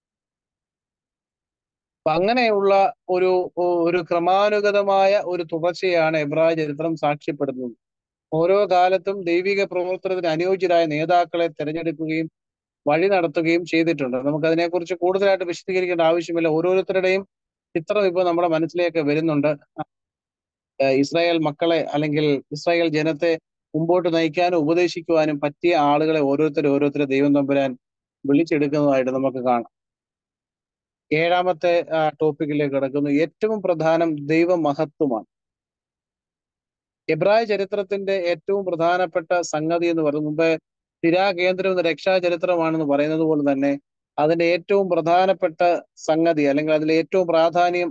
അപ്പൊ അങ്ങനെയുള്ള ഒരു ഒരു ക്രമാനുഗതമായ ഒരു തുടർച്ചയാണ് എബ്രായ ചരിത്രം സാക്ഷ്യപ്പെടുത്തുന്നത് ഓരോ കാലത്തും ദൈവിക പ്രവർത്തനത്തിന് അനുയോജ്യരായ നേതാക്കളെ തിരഞ്ഞെടുക്കുകയും വഴി നടത്തുകയും ചെയ്തിട്ടുണ്ട് നമുക്ക് അതിനെക്കുറിച്ച് കൂടുതലായിട്ട് വിശദീകരിക്കേണ്ട ആവശ്യമില്ല ഓരോരുത്തരുടെയും ചിത്രം ഇപ്പോൾ നമ്മുടെ മനസ്സിലേക്ക് വരുന്നുണ്ട് ഏഹ് ഇസ്രായേൽ മക്കളെ അല്ലെങ്കിൽ ഇസ്രായേൽ ജനത്തെ മുമ്പോട്ട് നയിക്കാനും ഉപദേശിക്കുവാനും പറ്റിയ ആളുകളെ ഓരോരുത്തർ ഓരോരുത്തരെ ദൈവം തമ്പുരാൻ വിളിച്ചെടുക്കുന്നതായിട്ട് നമുക്ക് കാണാം ഏഴാമത്തെ ടോപ്പിക്കിലേക്ക് കിടക്കുന്നു ഏറ്റവും പ്രധാനം ദൈവമഹത്വമാണ് എബ്രായ ചരിത്രത്തിന്റെ ഏറ്റവും പ്രധാനപ്പെട്ട സംഗതി എന്ന് പറയുന്നത് മുമ്പേ സ്ഥിരാകേന്ദ്രം എന്ന രക്ഷാചരിത്രമാണെന്ന് പറയുന്നത് പോലെ തന്നെ അതിന്റെ ഏറ്റവും പ്രധാനപ്പെട്ട സംഗതി അല്ലെങ്കിൽ അതിലെ ഏറ്റവും പ്രാധാന്യം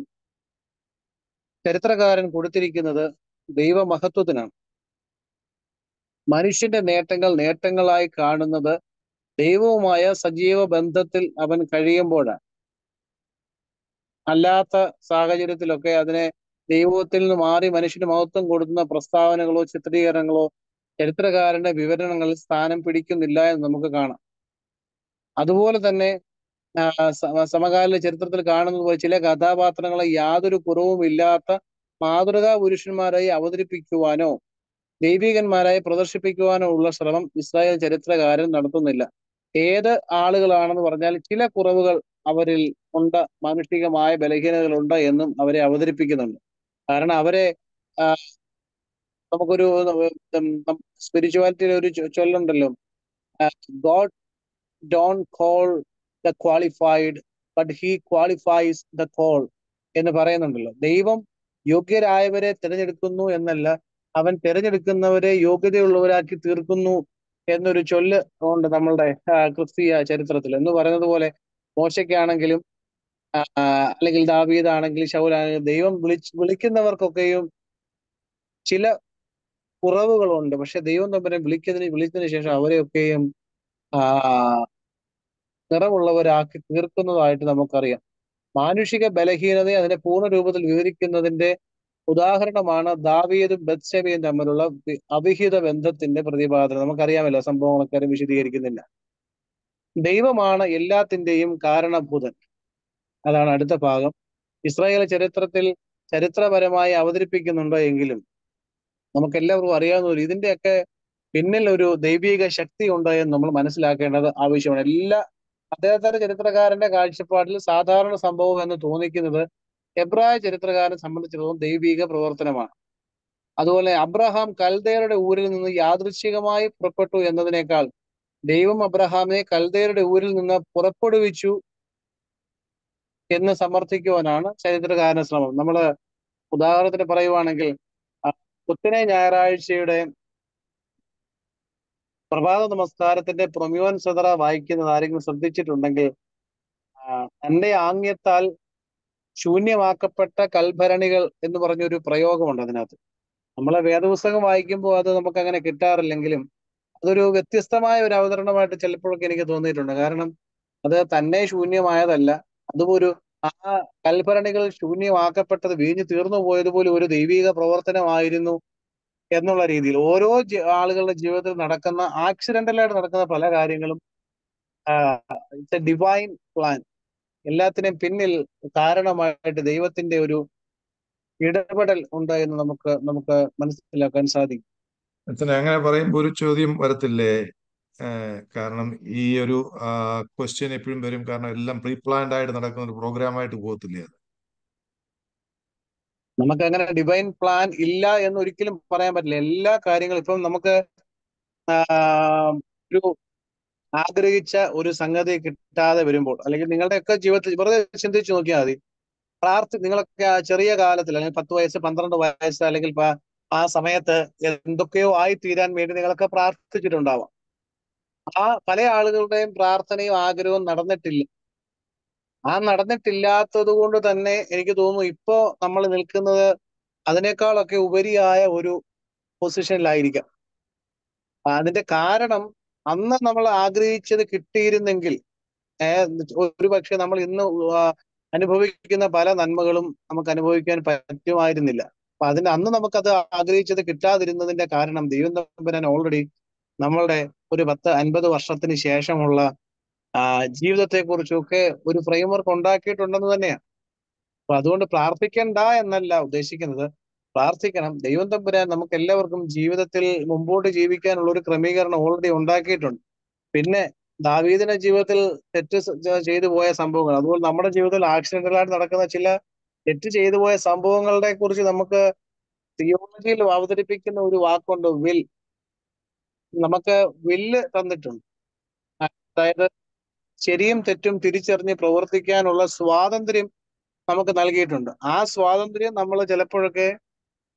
ചരിത്രകാരൻ കൊടുത്തിരിക്കുന്നത് ദൈവമഹത്വത്തിനാണ് മനുഷ്യന്റെ നേട്ടങ്ങൾ നേട്ടങ്ങളായി കാണുന്നത് ദൈവവുമായ സജീവ ബന്ധത്തിൽ അവൻ കഴിയുമ്പോഴാണ് അല്ലാത്ത സാഹചര്യത്തിലൊക്കെ അതിനെ ദൈവത്തിൽ നിന്ന് മാറി മനുഷ്യന് മഹത്വം കൊടുക്കുന്ന പ്രസ്താവനകളോ ചിത്രീകരണങ്ങളോ ചരിത്രകാരന്റെ വിവരണങ്ങളിൽ സ്ഥാനം പിടിക്കുന്നില്ല എന്ന് നമുക്ക് കാണാം അതുപോലെ തന്നെ ആ, സ- സമകാലിക ചരിത്രത്തിൽ കാണുന്നത് പോലെ ചില കഥാപാത്രങ്ങളെ യാതൊരു കുറവും ഇല്ലാത്ത മാതൃകാ പുരുഷന്മാരായി അവതരിപ്പിക്കുവാനോ ദൈവികന്മാരായി പ്രദർശിപ്പിക്കുവാനോ ഉള്ള ശ്രമം ഇസ്രായേൽ ചരിത്രകാരൻ നടത്തുന്നില്ല ഏത് ആളുകളാണെന്ന് പറഞ്ഞാൽ ചില കുറവുകൾ അവരിൽ ഉണ്ട് മാനുഷികമായ ബലഹീനതകളുണ്ട് എന്നും അവരെ അവതരിപ്പിക്കുന്നുണ്ട് കാരണം അവരെ ആ, നമുക്കൊരു സ്പിരിച്വാലിറ്റിയിൽ ഒരു ചൊ- ചൊല്ലുണ്ടല്ലോ God don't call the qualified but he qualifies the call എന്ന് പറയുന്നുണ്ടല്ലോ ദൈവം യോഗ്യരായവരെ തിരഞ്ഞെടുക്കുന്നു എന്നല്ല അവൻ തിരഞ്ഞെടുക്കുന്നവരെ യോഗ്യതയുള്ളവരാക്കി തീർക്കുന്നു എന്നൊരു ചൊല്ല് ഉണ്ട് നമ്മളുടെ ആ, ക്രിസ്തീയ ചരിത്രത്തിൽ എന്ന് പറയുന്നത് പോലെ മോശയ്ക്കാണെങ്കിലും ആ, അല്ലെങ്കിൽ ദാവീദാണെങ്കിലും ശൗലാണെങ്കിലും ദൈവം വിളിച്ച് വിളിക്കുന്നവർക്കൊക്കെയും ചില കുറവുകളുണ്ട് പക്ഷെ ദൈവം തമ്മിലെ വിളിക്കുന്നതിന് വിളിച്ചതിന് ശേഷം അവരെയൊക്കെയും ആ നിറമുള്ളവരാക്കി തീർക്കുന്നതായിട്ട് നമുക്കറിയാം മാനുഷിക ബലഹീനതയെ അതിന്റെ പൂർണ്ണ രൂപത്തിൽ വിവരിക്കുന്നതിന്റെ ഉദാഹരണമാണ് ദാവീദും ബത്സബയും തമ്മിലുള്ള വി- അവിഹിത ബന്ധത്തിന്റെ പ്രതിപാദനം നമുക്കറിയാമല്ലോ സംഭവങ്ങളൊക്കെ ആരും വിശദീകരിക്കുന്നില്ല ദൈവമാണ് എല്ലാത്തിന്റെയും കാരണഭൂതൻ അതാണ് അടുത്ത ഭാഗം ഇസ്രായേൽ ചരിത്രത്തിൽ ചരിത്രപരമായി അവതരിപ്പിക്കുന്നുണ്ടോ എങ്കിലും നമുക്ക് എല്ലാവർക്കും അറിയാവുന്ന ഒരു ഇതിന്റെയൊക്കെ പിന്നിൽ ഒരു ദൈവിക ശക്തി ഉണ്ട് എന്ന് നമ്മൾ മനസ്സിലാക്കേണ്ടത് ആവശ്യമാണ് എല്ലാ അദ്ദേഹത്തിന്റെ ചരിത്രകാരന്റെ കാഴ്ചപ്പാടിൽ സാധാരണ സംഭവം എന്ന് തോന്നിക്കുന്നത് എബ്രായ ചരിത്രകാരനെ സംബന്ധിച്ചിടത്തോളം ദൈവിക പ്രവർത്തനമാണ് അതുപോലെ അബ്രഹാം കൽദയരുടെ ഊരിൽ നിന്ന് യാദൃച്ഛികമായി പുറപ്പെട്ടു എന്നതിനേക്കാൾ ദൈവം അബ്രഹാമിനെ കൽദയരുടെ ഊരിൽ നിന്ന് പുറപ്പെടുവിച്ചു എന്ന് സമർത്ഥിക്കുവാനാണ് ചരിത്രകാരന്റെ ശ്രമം നമ്മൾ ഉദാഹരണത്തിന് പറയുവാണെങ്കിൽ ആ, പുത്തനെ ഞായറാഴ്ചയുടെ പ്രഭാത നമസ്കാരത്തിന്റെ പ്രൊമ്യൂൻ സദറ വായിക്കുന്നത് ആരെങ്കിലും ശ്രദ്ധിച്ചിട്ടുണ്ടെങ്കിൽ ആ, തന്റെ ആംഗ്യത്താൽ ശൂന്യമാക്കപ്പെട്ട കൽഭരണികൾ എന്ന് പറഞ്ഞൊരു പ്രയോഗമുണ്ട് അതിനകത്ത് നമ്മളെ വേദപുസ്തകം വായിക്കുമ്പോൾ അത് നമുക്ക് അങ്ങനെ കിട്ടാറില്ലെങ്കിലും അതൊരു വ്യത്യസ്തമായ ഒരു അവതരണമായിട്ട് ചിലപ്പോഴൊക്കെ എനിക്ക് തോന്നിയിട്ടുണ്ട് കാരണം അത് തന്നെ ശൂന്യമായതല്ല അതുപോലെ ആ കൽഭരണികൾ ശൂന്യമാക്കപ്പെട്ടത് വീഞ്ഞു തീർന്നു പോയതുപോലെ ഒരു ദൈവിക പ്രവർത്തനമായിരുന്നു എന്നുള്ള രീതിയിൽ ഓരോ ജി- ആളുകളുടെ ജീവിതത്തിൽ നടക്കുന്ന ആക്സിഡന്റലായിട്ട് നടക്കുന്ന പല കാര്യങ്ങളും ഇറ്റ്സ് എ ഡിവൈൻ പ്ലാൻ എല്ലാത്തിനും പിന്നിൽ കാരണമായിട്ട് ദൈവത്തിന്റെ ഒരു ഇടപെടൽ ഉണ്ട് എന്ന് നമുക്ക് നമുക്ക് മനസ്സിലാക്കാൻ സാധിക്കും അച്ഛനെ അങ്ങനെ പറയുമ്പോൾ ഒരു ചോദ്യം വരത്തില്ലേ ഏഹ് കാരണം ഈ ഒരു ക്വസ്റ്റ്യൻ എപ്പോഴും വരും കാരണം എല്ലാം പ്രീ പ്ലാൻഡ് ആയിട്ട് നടക്കുന്ന ഒരു പ്രോഗ്രാമായിട്ട് പോകത്തില്ലേ അത് നമുക്ക് അങ്ങനെ ഡിവൈൻ പ്ലാൻ ഇല്ല എന്ന് ഒരിക്കലും പറയാൻ പറ്റില്ല എല്ലാ കാര്യങ്ങളും ഇപ്പം നമുക്ക് ആ, ഒരു ആഗ്രഹിച്ച ഒരു സംഗതി കിട്ടാതെ വരുമ്പോൾ അല്ലെങ്കിൽ നിങ്ങളുടെയൊക്കെ ജീവിതത്തിൽ വെറുതെ ചിന്തിച്ചു നോക്കിയാൽ മതി പ്രാർത്ഥി നിങ്ങളൊക്കെ ആ ചെറിയ കാലത്തിൽ അല്ലെങ്കിൽ പത്ത് വയസ്സ് പന്ത്രണ്ട് വയസ്സ് അല്ലെങ്കിൽ പ- ആ സമയത്ത് എന്തൊക്കെയോ ആയി തീരാൻ വേണ്ടി നിങ്ങളൊക്കെ പ്രാർത്ഥിച്ചിട്ടുണ്ടാവാം ആ പല ആളുകളുടെയും പ്രാർത്ഥനയും ആഗ്രഹവും നടന്നിട്ടില്ല ആ നടന്നിട്ടില്ലാത്തത് കൊണ്ട് തന്നെ എനിക്ക് തോന്നുന്നു ഇപ്പോ നമ്മൾ നിൽക്കുന്നത് അതിനേക്കാളൊക്കെ ഉപരിയായ ഒരു പൊസിഷനിലായിരിക്കാം അതിന്റെ കാരണം അന്ന് നമ്മൾ ആഗ്രഹിച്ചത് കിട്ടിയിരുന്നെങ്കിൽ ഏഹ് ഒരു പക്ഷെ നമ്മൾ ഇന്ന് ആ, അനുഭവിക്കുന്ന പല നന്മകളും നമുക്ക് അനുഭവിക്കാൻ പറ്റുമായിരുന്നില്ല അപ്പൊ അതിന് അന്ന് നമുക്കത് ആഗ്രഹിച്ചത് കിട്ടാതിരുന്നതിന്റെ കാരണം ദൈവം തമ്പുരാൻ ഓൾറെഡി നമ്മളുടെ ഒരു പത്ത് അൻപത് വർഷത്തിന് ശേഷമുള്ള ആ ജീവിതത്തെ കുറിച്ചൊക്കെ ഒരു ഫ്രെയിംവർക്ക് ഉണ്ടാക്കിയിട്ടുണ്ടെന്ന് തന്നെയാണ് അപ്പൊ അതുകൊണ്ട് പ്രാർത്ഥിക്കണ്ട എന്നല്ല ഉദ്ദേശിക്കുന്നത് പ്രാർത്ഥിക്കണം ദൈവം തമ്പുരാൻ നമുക്ക് എല്ലാവർക്കും ജീവിതത്തിൽ മുമ്പോട്ട് ജീവിക്കാനുള്ള ഒരു ക്രമീകരണം ഓൾറെഡി ഉണ്ടാക്കിയിട്ടുണ്ട് പിന്നെ ദാവീദിന്റെ ജീവിതത്തിൽ തെറ്റ് സ- ച- ചെയ്തു പോയ സംഭവങ്ങൾ അതുപോലെ നമ്മുടെ ജീവിതത്തിൽ ആക്സിഡന്റലായിട്ട് നടക്കുന്ന ചില തെറ്റ് ചെയ്തു പോയ സംഭവങ്ങളെ കുറിച്ച് നമുക്ക് തിയോളജിയിൽ അവതരിപ്പിക്കുന്ന ഒരു വാക്കുണ്ട് വിൽ നമുക്ക് വില്ല് തന്നിട്ടുണ്ട് അതായത് ശരിയും തെറ്റും തിരിച്ചറിഞ്ഞ് പ്രവർത്തിക്കാനുള്ള സ്വാതന്ത്ര്യം നമുക്ക് നൽകിയിട്ടുണ്ട് ആ സ്വാതന്ത്ര്യം നമ്മൾ ചിലപ്പോഴൊക്കെ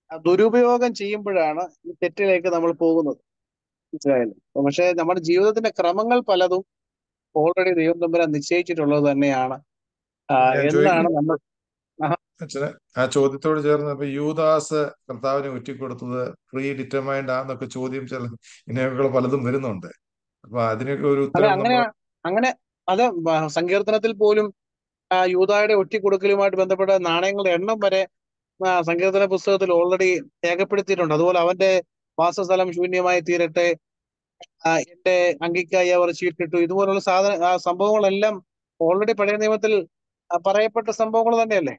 ദുരുപയോഗം ചെയ്യുമ്പോഴാണ് ഈ തെറ്റിലേക്ക് നമ്മൾ പോകുന്നത് മനസ്സിലായല്ലോ പക്ഷെ നമ്മുടെ ജീവിതത്തിന്റെ ക്രമങ്ങൾ പലതും ഓൾറെഡി ദൈവം തമ്പുരാൻ നിശ്ചയിച്ചിട്ടുള്ളത് തന്നെയാണ് ആ, ഞാൻ എന്നാണ് ചോദിക്കുന്നത് നമ്മൾ അച്ഛനെ ആ ചോദ്യത്തോട് ചേർന്ന് ഇപ്പൊ യൂദാസ് കർത്താവിനെ ഒറ്റിക്കൊടുത്തത് പ്രീ ഡിറ്റർമൈൻഡ് ആന്നൊക്കെ ചോദ്യം ചില ഇങ്ങനെയൊക്കെ പലതും വരുന്നുണ്ട് അപ്പൊ അതിനൊക്കെ ഒരു അല്ല ഉത്തരം അങ്ങനെ നമ്മൾ അങ്ങനെ അത് വ- സങ്കീർത്തനത്തിൽ പോലും ആ, യൂദായുടെ ഒറ്റിക്കൊടുക്കലുമായിട്ട് ബന്ധപ്പെട്ട നാണയങ്ങളുടെ എണ്ണം വരെ ആ, സങ്കീർത്തന പുസ്തകത്തിൽ ഓൾറെഡി രേഖപ്പെടുത്തിയിട്ടുണ്ട് അതുപോലെ അവന്റെ വാസസ്ഥലം ശൂന്യമായി തീരട്ടെ ആ, എന്റെ അങ്കിക്കായി അവർ ചീട്ടിട്ടു ഇതുപോലുള്ള സാധന ആ, സംഭവങ്ങളെല്ലാം ഓൾറെഡി പഴയ നിയമത്തിൽ ആ, പറയപ്പെട്ട സംഭവങ്ങൾ തന്നെയല്ലേ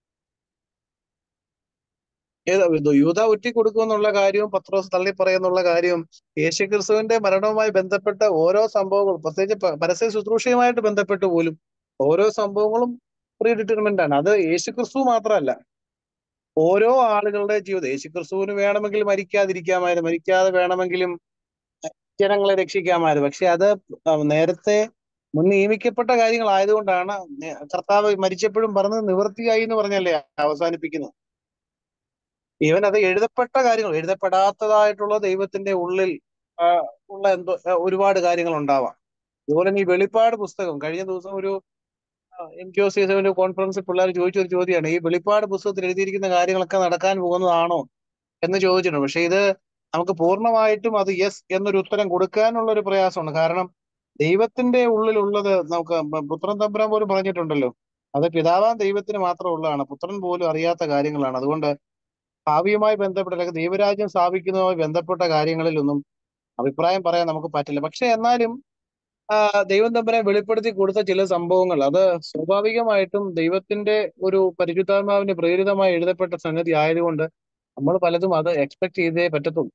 ഏത് ഇത് യൂദ ഒറ്റി കൊടുക്കുമെന്നുള്ള കാര്യവും പത്രോസ് തള്ളി പറയുന്നുള്ള കാര്യവും യേശുക്രിസ്തുവിന്റെ മരണവുമായി ബന്ധപ്പെട്ട ഓരോ സംഭവങ്ങളും പ്രത്യേകിച്ച് പ- പരസ്യ ശുശ്രൂഷയുമായിട്ട് ബന്ധപ്പെട്ട് പോലും ഓരോ സംഭവങ്ങളും പ്രീ ഡിറ്റർമെന്റ് ആണ് അത് യേശുക്രിസ്തു മാത്രമല്ല ഓരോ ആളുകളുടെ ജീവിതം യേശുക്രിസ്തുവിന് വേണമെങ്കിൽ മരിക്കാതിരിക്കാമായിരുന്നു മരിക്കാതെ വേണമെങ്കിലും ജനങ്ങളെ രക്ഷിക്കാമായിരുന്നു പക്ഷെ അത് നേരത്തെ മുൻ നിയമിക്കപ്പെട്ട കാര്യങ്ങളായതുകൊണ്ടാണ് നേ- കർത്താവ് മരിച്ചപ്പോഴും പറഞ്ഞത് നിവൃത്തിയായി എന്ന് പറഞ്ഞല്ലേ അവസാനിപ്പിക്കുന്നത് ഈവൻ അത് എഴുതപ്പെട്ട കാര്യങ്ങൾ എഴുതപ്പെടാത്തതായിട്ടുള്ള ദൈവത്തിന്റെ ഉള്ളിൽ ആ, ഉള്ള എന്തോ ആ, ഒരുപാട് കാര്യങ്ങൾ ഉണ്ടാവാം അതുപോലെ തന്നെ ഈ വെളിപ്പാട് പുസ്തകം കഴിഞ്ഞ ദിവസം ഒരു എം ക്യു സി എസിന്റെ കോൺഫറൻസിൽ പിള്ളേർ ചോദിച്ച ഒരു ചോദ്യമാണ് ഈ വെളിപ്പാട് പുസ്തകത്തിൽ എഴുതിയിരിക്കുന്ന കാര്യങ്ങളൊക്കെ നടക്കാൻ പോകുന്നതാണോ എന്ന് ചോദിച്ചിട്ടുണ്ട് പക്ഷെ ഇത് നമുക്ക് പൂർണ്ണമായിട്ടും അത് യെസ് എന്നൊരു ഉത്തരം കൊടുക്കാനുള്ള ഒരു പ്രയാസമുണ്ട് കാരണം ദൈവത്തിന്റെ ഉള്ളിലുള്ളത് നമുക്ക് പ- പുത്രൻ തമ്പുരാൻ പോലും പറഞ്ഞിട്ടുണ്ടല്ലോ അത് പിതാവാൻ ദൈവത്തിന് മാത്രം ഉള്ളതാണ് പുത്രൻ പോലും അറിയാത്ത കാര്യങ്ങളാണ് അതുകൊണ്ട് ഭാവിയുമായി ബന്ധപ്പെട്ട അല്ലെങ്കിൽ ദൈവരാജ്യം സ്ഥാപിക്കുന്നതുമായി ബന്ധപ്പെട്ട കാര്യങ്ങളിലൊന്നും അഭിപ്രായം പറയാൻ നമുക്ക് പറ്റില്ല പക്ഷെ എന്നാലും ആ, ദൈവം തമ്പുരാൻ വെളിപ്പെടുത്തി കൊടുത്ത ചില സംഭവങ്ങൾ അത് സ്വാഭാവികമായിട്ടും ദൈവത്തിന്റെ ഒരു പരിശുദ്ധാത്മാവിന് പ്രേരിതമായി എഴുതപ്പെട്ട സംഗതി ആയതുകൊണ്ട് നമ്മൾ പലതും അത് എക്സ്പെക്ട് ചെയ്തേ പറ്റത്തുള്ളൂ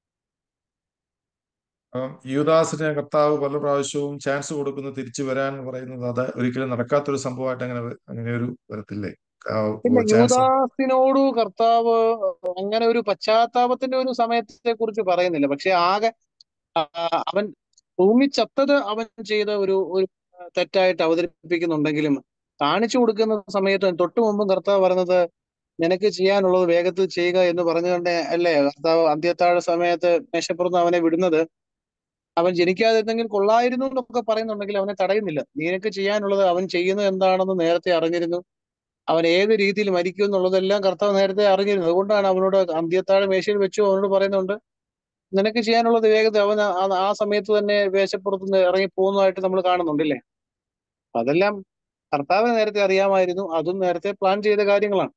അപ്പം യൂദാസിന് കർത്താവ് പല പ്രാവശ്യവും ചാൻസ് കൊടുക്കുന്നു തിരിച്ചു വരാൻ പറയുന്നത് അത് ഒരിക്കലും നടക്കാത്തൊരു സംഭവമായിട്ട് അങ്ങനെ വ- അങ്ങനെ ഒരു വരത്തില്ലേ പിന്നെ ചാൻസ് യൂദാസിനോട് കർത്താവ് അങ്ങനെ ഒരു പശ്ചാത്താപത്തിന്റെ ഒരു സമയത്തെ കുറിച്ച് പറയുന്നില്ല പക്ഷെ ആകെ ആ, അവൻ തൂങ്ങിച്ചത്തത് അവൻ ചെയ്ത ഒരു ഒരു തെറ്റായിട്ട് അവതരിപ്പിക്കുന്നുണ്ടെങ്കിലും കാണിച്ചു കൊടുക്കുന്ന സമയത്ത് തൊട്ടു മുമ്പും കർത്താവ് പറഞ്ഞത് നിനക്ക് ചെയ്യാനുള്ളത് വേഗത്തിൽ ചെയ്യുക എന്ന് പറഞ്ഞുകൊണ്ട് അല്ലേ കർത്താവ് അന്ത്യത്താഴ സമയത്ത് മേശപ്പുറത്ത് അവനെ വിടുന്നത് അവൻ ജനിക്കാതിരുന്നെങ്കിൽ കൊള്ളായിരുന്നു എന്നൊക്കെ പറയുന്നുണ്ടെങ്കിൽ അവനെ തടയുന്നില്ല നിനക്ക് ചെയ്യാനുള്ളത് അവൻ ചെയ്യുന്നത് എന്താണെന്ന് നേരത്തെ അറിഞ്ഞിരുന്നു അവൻ ഏത് രീതിയിൽ മരിക്കും എന്നുള്ളതെല്ലാം കർത്താവ് നേരത്തെ അറിഞ്ഞിരുന്നു അതുകൊണ്ടാണ് അവനോട് അന്ത്യത്താഴ മേശയിൽ വെച്ചു അവനോട് പറയുന്നുണ്ട് നിനക്ക് ചെയ്യാനുള്ളത് വേഗത്തിൽ അവൻ ആ ആ സമയത്ത് തന്നെ വേശപ്പുറത്ത് നിന്ന് ഇറങ്ങി പോകുന്നതായിട്ട് നമ്മൾ കാണുന്നുണ്ടല്ലേ അപ്പൊ അതെല്ലാം കർത്താവിന് നേരത്തെ അറിയാമായിരുന്നു അതും നേരത്തെ പ്ലാൻ ചെയ്ത കാര്യങ്ങളാണ്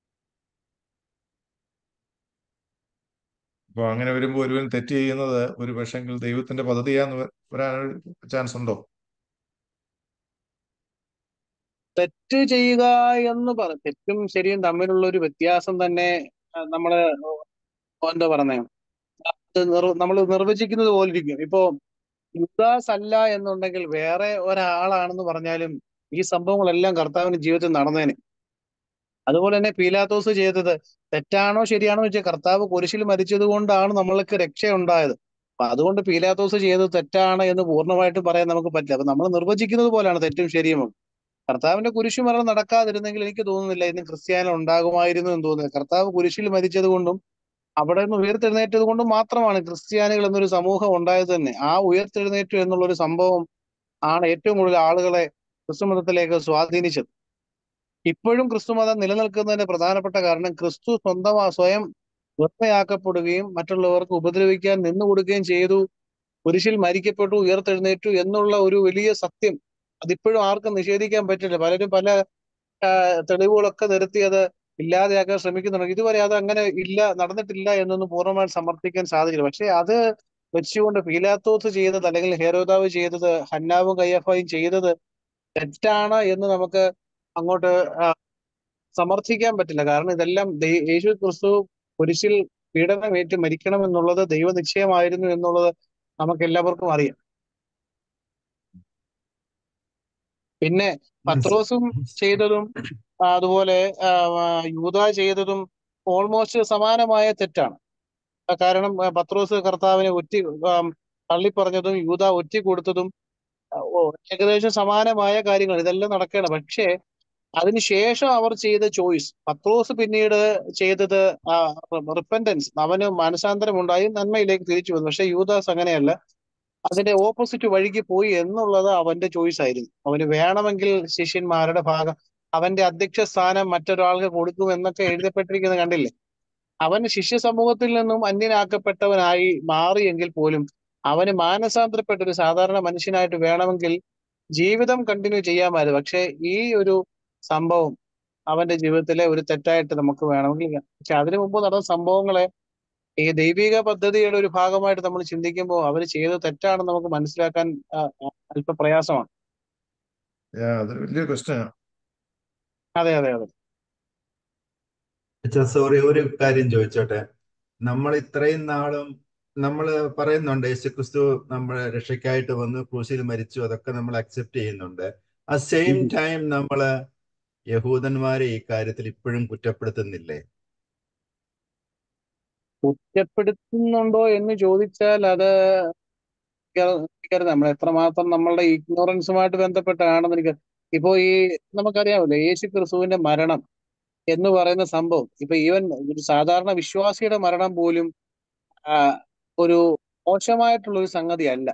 അപ്പൊ അങ്ങനെ വരുമ്പോൾ ഒരുവൻ തെറ്റ് ചെയ്യുന്നത് ഒരു പക്ഷെങ്കിൽ ദൈവത്തിന്റെ പദ്ധതിയാന്ന് വ- വരാൻ ചാൻസ് ഉണ്ടോ തെറ്റ് ചെയ്യുക എന്ന് പറ തെറ്റും ശരിയും തമ്മിലുള്ള ഒരു വ്യത്യാസം തന്നെ ആ, നമ്മള് എന്താ പറഞ്ഞേ നമ്മൾ നിർവചിക്കുന്നത് പോലെ ഇരിക്കും ഇപ്പോ യുദാസ് അല്ല എന്നുണ്ടെങ്കിൽ വേറെ ഒരാളാണെന്ന് പറഞ്ഞാലും ഈ സംഭവങ്ങളെല്ലാം കർത്താവിന്റെ ജീവിതത്തിൽ നടന്നേനെ അതുപോലെ തന്നെ പീലാത്തോസ് ചെയ്തത് തെറ്റാണോ ശരിയാണോ എന്ന് വെച്ചാൽ കർത്താവ് കുരിശിൽ മരിച്ചത് കൊണ്ടാണ് നമ്മൾക്ക് രക്ഷയുണ്ടായത് അപ്പൊ അതുകൊണ്ട് പീലാത്തോസ് ചെയ്തത് തെറ്റാണ് എന്ന് പൂർണ്ണമായിട്ട് പറയാൻ നമുക്ക് പറ്റില്ല അപ്പൊ നമ്മൾ നിർവചിക്കുന്നത് പോലെയാണ് തെറ്റും ശരിയും ഒക്കെ. കർത്താവിന്റെ കുരിശു മരണം നടക്കാതിരുന്നെങ്കിൽ എനിക്ക് തോന്നുന്നില്ല ഇന്ന് ക്രിസ്ത്യാനി ഉണ്ടാകുമായിരുന്നു എന്ന് തോന്നുന്നില്ല കർത്താവ് കുരിശിൽ മരിച്ചത് കൊണ്ടും അവിടെ നിന്ന് ഉയർത്തെഴുന്നേറ്റത് കൊണ്ടും മാത്രമാണ് ക്രിസ്ത്യാനികൾ എന്നൊരു സമൂഹം ഉണ്ടായത് തന്നെ ആ ഉയർത്തെഴുന്നേറ്റു എന്നുള്ള ഒരു സംഭവം ആണ് ഏറ്റവും കൂടുതൽ ആളുകളെ ക്രിസ്തുമതത്തിലേക്ക് സ്വാധീനിച്ചത് ഇപ്പോഴും ക്രിസ്തുമതം നിലനിൽക്കുന്നതിന്റെ പ്രധാനപ്പെട്ട കാരണം ക്രിസ്തു സ്വന്തം സ്വയം വെറുമയാക്കപ്പെടുകയും മറ്റുള്ളവർക്ക് ഉപദ്രവിക്കാൻ നിന്നു കൊടുക്കുകയും ചെയ്തു കുരിശിൽ മരിക്കപ്പെട്ടു ഉയർത്തെഴുന്നേറ്റു എന്നുള്ള ഒരു വലിയ സത്യം അതിപ്പോഴും ആർക്കും നിഷേധിക്കാൻ പറ്റില്ല പലരും പല ആ, തെളിവുകളൊക്കെ നിരത്തി അത് ഇല്ലാതെയാക്കാൻ ശ്രമിക്കുന്നുണ്ട് ഇതുവരെ അത് അങ്ങനെ ഇല്ല നടന്നിട്ടില്ല എന്നൊന്നും പൂർണ്ണമായിട്ട് സമർത്ഥിക്കാൻ സാധിക്കില്ല പക്ഷെ അത് വെച്ചുകൊണ്ട് പീലാത്തോസ് ചെയ്തത് അല്ലെങ്കിൽ ഹേരോദാവ് ചെയ്തത് ഹന്നാവും കയ്യഫായും ചെയ്തത് തെറ്റാണ് എന്ന് നമുക്ക് അങ്ങോട്ട് ആ, സമർത്ഥിക്കാൻ പറ്റില്ല കാരണം ഇതെല്ലാം ദൈ- യേശു ക്രിസ്തു കുരിശിൽ പീഡനമേറ്റ് മരിക്കണം എന്നുള്ളത് ദൈവനിശ്ചയമായിരുന്നു എന്നുള്ളത് നമുക്ക് എല്ലാവർക്കും അറിയാം പിന്നെ പത്രോസും ചെയ്തതും ആ, അതുപോലെ ആ, ആ, യൂദ ചെയ്തതും ഓൾമോസ്റ്റ് സമാനമായ തെറ്റാണ് ആ, കാരണം ആ, പത്രോസ് കർത്താവിനെ ഒറ്റി ആം, തള്ളിപ്പറഞ്ഞതും യൂദ ഒറ്റി കൊടുത്തതും ആ, ഓ, ഏകദേശം സമാനമായ കാര്യങ്ങൾ ഇതെല്ലാം നടക്കുകയാണ് പക്ഷേ അതിനുശേഷം അവർ ചെയ്ത ചോയ്സ് പത്രോസ് പിന്നീട് ചെയ്തത് റിപ്പൻറ്റൻസ് അവന് മാനസാന്തരം ഉണ്ടായി നന്മയിലേക്ക് തിരിച്ചു വന്നു പക്ഷെ യൂദാസ് അങ്ങനെയല്ല അതിന്റെ ഓപ്പോസിറ്റ് വഴിക്ക് പോയി എന്നുള്ളത് അവന്റെ ചോയ്സ് ആയിരുന്നു അവന് വേണമെങ്കിൽ ശിഷ്യന്മാരുടെ ഭാഗം അവന്റെ അധ്യക്ഷ സ്ഥാനം മറ്റൊരാൾക്ക് കൊടുക്കും എന്നൊക്കെ എഴുതപ്പെട്ടിരിക്കുന്നത് കണ്ടില്ലേ അവൻ ശിഷ്യ സമൂഹത്തിൽ നിന്നും അന്യനാക്കപ്പെട്ടവനായി മാറിയെങ്കിൽ പോലും അവന് മാനസാന്തരപ്പെട്ട ഒരു സാധാരണ മനുഷ്യനായിട്ട് വേണമെങ്കിൽ ജീവിതം കണ്ടിന്യൂ ചെയ്യാമായിരുന്നു പക്ഷെ ഈ ഒരു സംഭവം അവന്റെ ജീവിതത്തിലെ ഒരു തെറ്റായിട്ട് നമുക്ക് വേണമെങ്കിൽ കാണാം. പക്ഷെ അതിനു മുമ്പ് നടന്ന സംഭവങ്ങളെ ഈ ദൈവിക പദ്ധതിയുടെ ഒരു ഭാഗമായിട്ട് നമ്മൾ ചിന്തിക്കുമ്പോൾ അവർ ചെയ്തത് തെറ്റാണെന്ന് നമുക്ക് മനസ്സിലാക്കാൻ ആ, ആ, അല്പ പ്രയാസമാണ് Yeah, അതൊരു വലിയ ക്വസ്റ്റ്യനാണ് അതെ അതെ അതെ അച്ഛാ സോറി ഒരു കാര്യം ചോദിച്ചോട്ടെ നമ്മൾ ഇത്രയും നാളും നമ്മൾ പറയുന്നുണ്ട് യേശുക്രിസ്തു നമ്മളെ രക്ഷയ്ക്കായിട്ട് വന്നു ക്രൂശിൽ മരിച്ചു അതൊക്കെ നമ്മൾ അക്സെപ്റ്റ് ചെയ്യുന്നുണ്ട് ആ സെയിം ഉം. ടൈം നമ്മള് യഹൂദന്മാരെ ഈ കാര്യത്തിൽ ഇപ്പോഴും കുറ്റപ്പെടുത്തുന്നില്ലേ കുറ്റപ്പെടുത്തുന്നുണ്ടോ എന്ന് ചോദിച്ചാൽ അത് എനിക്കറിയാം നമ്മൾ എത്രമാത്രം നമ്മളുടെ ഇഗ്നോറൻസുമായിട്ട് ബന്ധപ്പെട്ടാണെന്ന് എനിക്ക് ഇപ്പോ ഈ നമുക്കറിയാമല്ലോ യേശു ക്രിസ്തുവിന്റെ മരണം എന്ന് പറയുന്ന സംഭവം ഇപ്പൊ ഈവൻ ഒരു സാധാരണ വിശ്വാസിയുടെ മരണം പോലും ആ, ഒരു മോശമായിട്ടുള്ള ഒരു സംഗതി അല്ല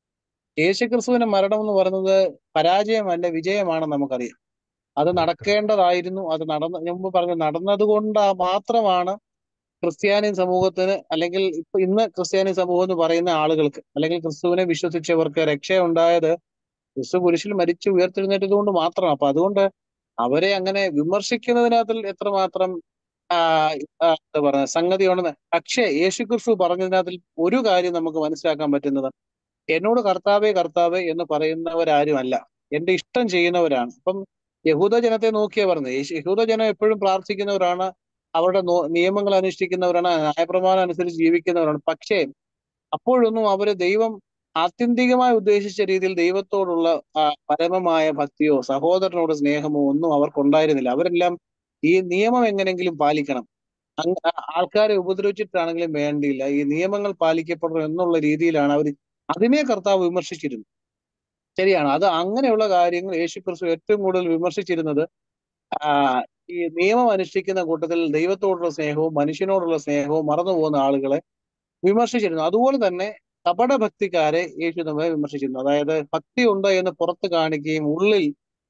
യേശു ക്രിസ്തുവിന്റെ മരണം എന്ന് പറയുന്നത് പരാജയമല്ല വിജയമാണെന്ന് നമുക്കറിയാം അത് നടക്കേണ്ടതായിരുന്നു അത് നടന്ന ഞാൻ മുമ്പ് പറഞ്ഞു നടന്നത് കൊണ്ട് മാത്രമാണ് ക്രിസ്ത്യാനി സമൂഹത്തിന് അല്ലെങ്കിൽ ഇപ്പൊ ഇന്ന് ക്രിസ്ത്യാനി സമൂഹം എന്ന് പറയുന്ന ആളുകൾക്ക് അല്ലെങ്കിൽ ക്രിസ്തുവിനെ വിശ്വസിച്ചവർക്ക് രക്ഷ ഉണ്ടായത് ക്രിസ്തു കുരിശിൽ മരിച്ചു ഉയർത്തെഴുന്നേറ്റത് കൊണ്ട് മാത്രമാണ് അപ്പൊ അതുകൊണ്ട് അവരെ അങ്ങനെ വിമർശിക്കുന്നതിനകത്തിൽ എത്രമാത്രം ആ, ആ, എന്താ പറയുക സംഗതി ഉണ്ടെന്ന് പക്ഷേ യേശു ക്രിസ്തു പറഞ്ഞതിനകത്തിൽ ഒരു കാര്യം നമുക്ക് മനസ്സിലാക്കാൻ പറ്റുന്നത് എന്നോട് കർത്താവേ കർത്താവേ എന്ന് പറയുന്നവരാരും അല്ല എന്റെ ഇഷ്ടം ചെയ്യുന്നവരാണ് അപ്പം യഹൂദ ജനത്തെ നോക്കിയാ പറഞ്ഞത് യേശു- യഹൂദ ജനം എപ്പോഴും പ്രാർത്ഥിക്കുന്നവരാണ് അവരുടെ നോ- നിയമങ്ങൾ അനുഷ്ഠിക്കുന്നവരാണ് ന്യായപ്രമാണം അനുസരിച്ച് ജീവിക്കുന്നവരാണ് പക്ഷേ അപ്പോഴൊന്നും അവര് ദൈവം ആത്യന്തികമായി ഉദ്ദേശിച്ച രീതിയിൽ ദൈവത്തോടുള്ള ആ, പരമമായ ഭക്തിയോ സഹോദരനോട് സ്നേഹമോ ഒന്നും അവർക്കുണ്ടായിരുന്നില്ല അവരെല്ലാം ഈ നിയമം എങ്ങനെങ്കിലും പാലിക്കണം അങ്ങ ആൾക്കാരെ ഉപദ്രവിച്ചിട്ടാണെങ്കിലും വേണ്ടിയില്ല ഈ നിയമങ്ങൾ പാലിക്കപ്പെടണം എന്നുള്ള രീതിയിലാണ് അവർ അതിനെ കർത്താവ് വിമർശിച്ചിരുന്നു ശരിയാണ് അത് അങ്ങനെയുള്ള കാര്യങ്ങൾ യേശു ക്രിസ്തു ഏറ്റവും കൂടുതൽ വിമർശിച്ചിരുന്നത് ആ, ഈ നിയമം അനുഷ്ഠിക്കുന്ന കൂട്ടത്തിൽ ദൈവത്തോടുള്ള സ്നേഹവും മനുഷ്യനോടുള്ള സ്നേഹവും മറന്നു പോകുന്ന ആളുകളെ വിമർശിച്ചിരുന്നു അതുപോലെ തന്നെ കപടഭക്തിക്കാരെ യേശു നമ്മെ വിമർശിച്ചിരുന്നു അതായത് ഭക്തി ഉണ്ട് എന്ന് പുറത്ത് കാണിക്കുകയും ഉള്ളിൽ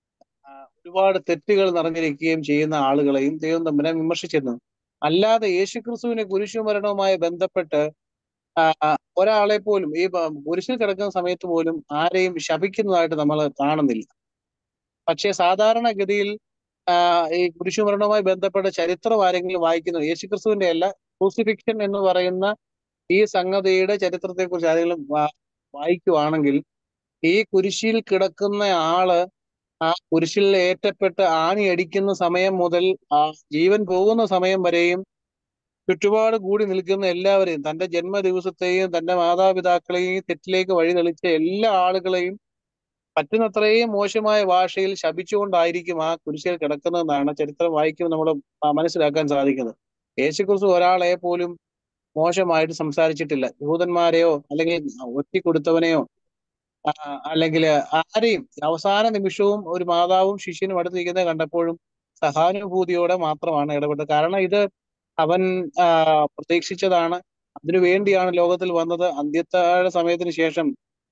ആ, ഒരുപാട് തെറ്റുകൾ നിറഞ്ഞിരിക്കുകയും ചെയ്യുന്ന ആളുകളെയും ദൈവം തമ്മിലെ വിമർശിച്ചിരുന്നു അല്ലാതെ യേശുക്രിസ്തുവിനെ കുരിശുമരണവുമായി ബന്ധപ്പെട്ട് ആ, ഒരാളെ പോലും ഈ പ- കുരിശിൽ കിടക്കുന്ന സമയത്ത് പോലും ആരെയും ശപിക്കുന്നതായിട്ട് നമ്മൾ കാണുന്നില്ല പക്ഷേ സാധാരണഗതിയിൽ ആ, ഈ കുരിശുമരണവുമായി ബന്ധപ്പെട്ട ചരിത്രം ആരെങ്കിലും വായിക്കുന്നു യേശുക്രിസ്തുവിന്റെ അല്ല ക്രൂസിഫിക്ഷൻ എന്ന് പറയുന്ന ഈ സംഗതിയുടെ ചരിത്രത്തെ കുറിച്ച് ആരെങ്കിലും വാ- വായിക്കുവാണെങ്കിൽ ഈ കുരിശിൽ കിടക്കുന്ന ആള് ആ കുരിശിൽ ഏറ്റപ്പെട്ട് ആണി അടിക്കുന്ന സമയം മുതൽ ആ ജീവൻ പോകുന്ന സമയം വരെയും ചുറ്റുപാട് കൂടി നിൽക്കുന്ന എല്ലാവരെയും തന്റെ ജന്മദിവസത്തെയും തന്റെ മാതാപിതാക്കളെയും തെറ്റിലേക്ക് വഴിതെളിച്ച എല്ലാ ആളുകളെയും പറ്റുന്നത്രയും മോശമായ ഭാഷയിൽ ശപിച്ചുകൊണ്ടായിരിക്കും ആ കുരിശിൽ കിടക്കുന്നതെന്നാണ് ചരിത്രം വായിക്കുമ്പോൾ നമ്മൾ മനസ്സിലാക്കാൻ സാധിക്കുന്നത് യേശുക്രിസ്തു ഒരാളെ പോലും മോശമായിട്ട് സംസാരിച്ചിട്ടില്ല യഹൂദന്മാരെയോ അല്ലെങ്കിൽ ഒറ്റിക്കൊടുത്തവനെയോ ആ, അല്ലെങ്കിൽ ആരെയും അവസാന നിമിഷവും ഒരു മാതാവും ശിഷ്യനും അടുത്തിരിക്കുന്നത് കണ്ടപ്പോഴും സഹാനുഭൂതിയോടെ മാത്രമാണ് ഇടപെട്ടത് കാരണം ഇത് അവൻ ആ, പ്രതീക്ഷിച്ചതാണ് അതിനു വേണ്ടിയാണ് ലോകത്തിൽ വന്നത് അന്ത്യത്താഴ സമയത്തിന് ശേഷം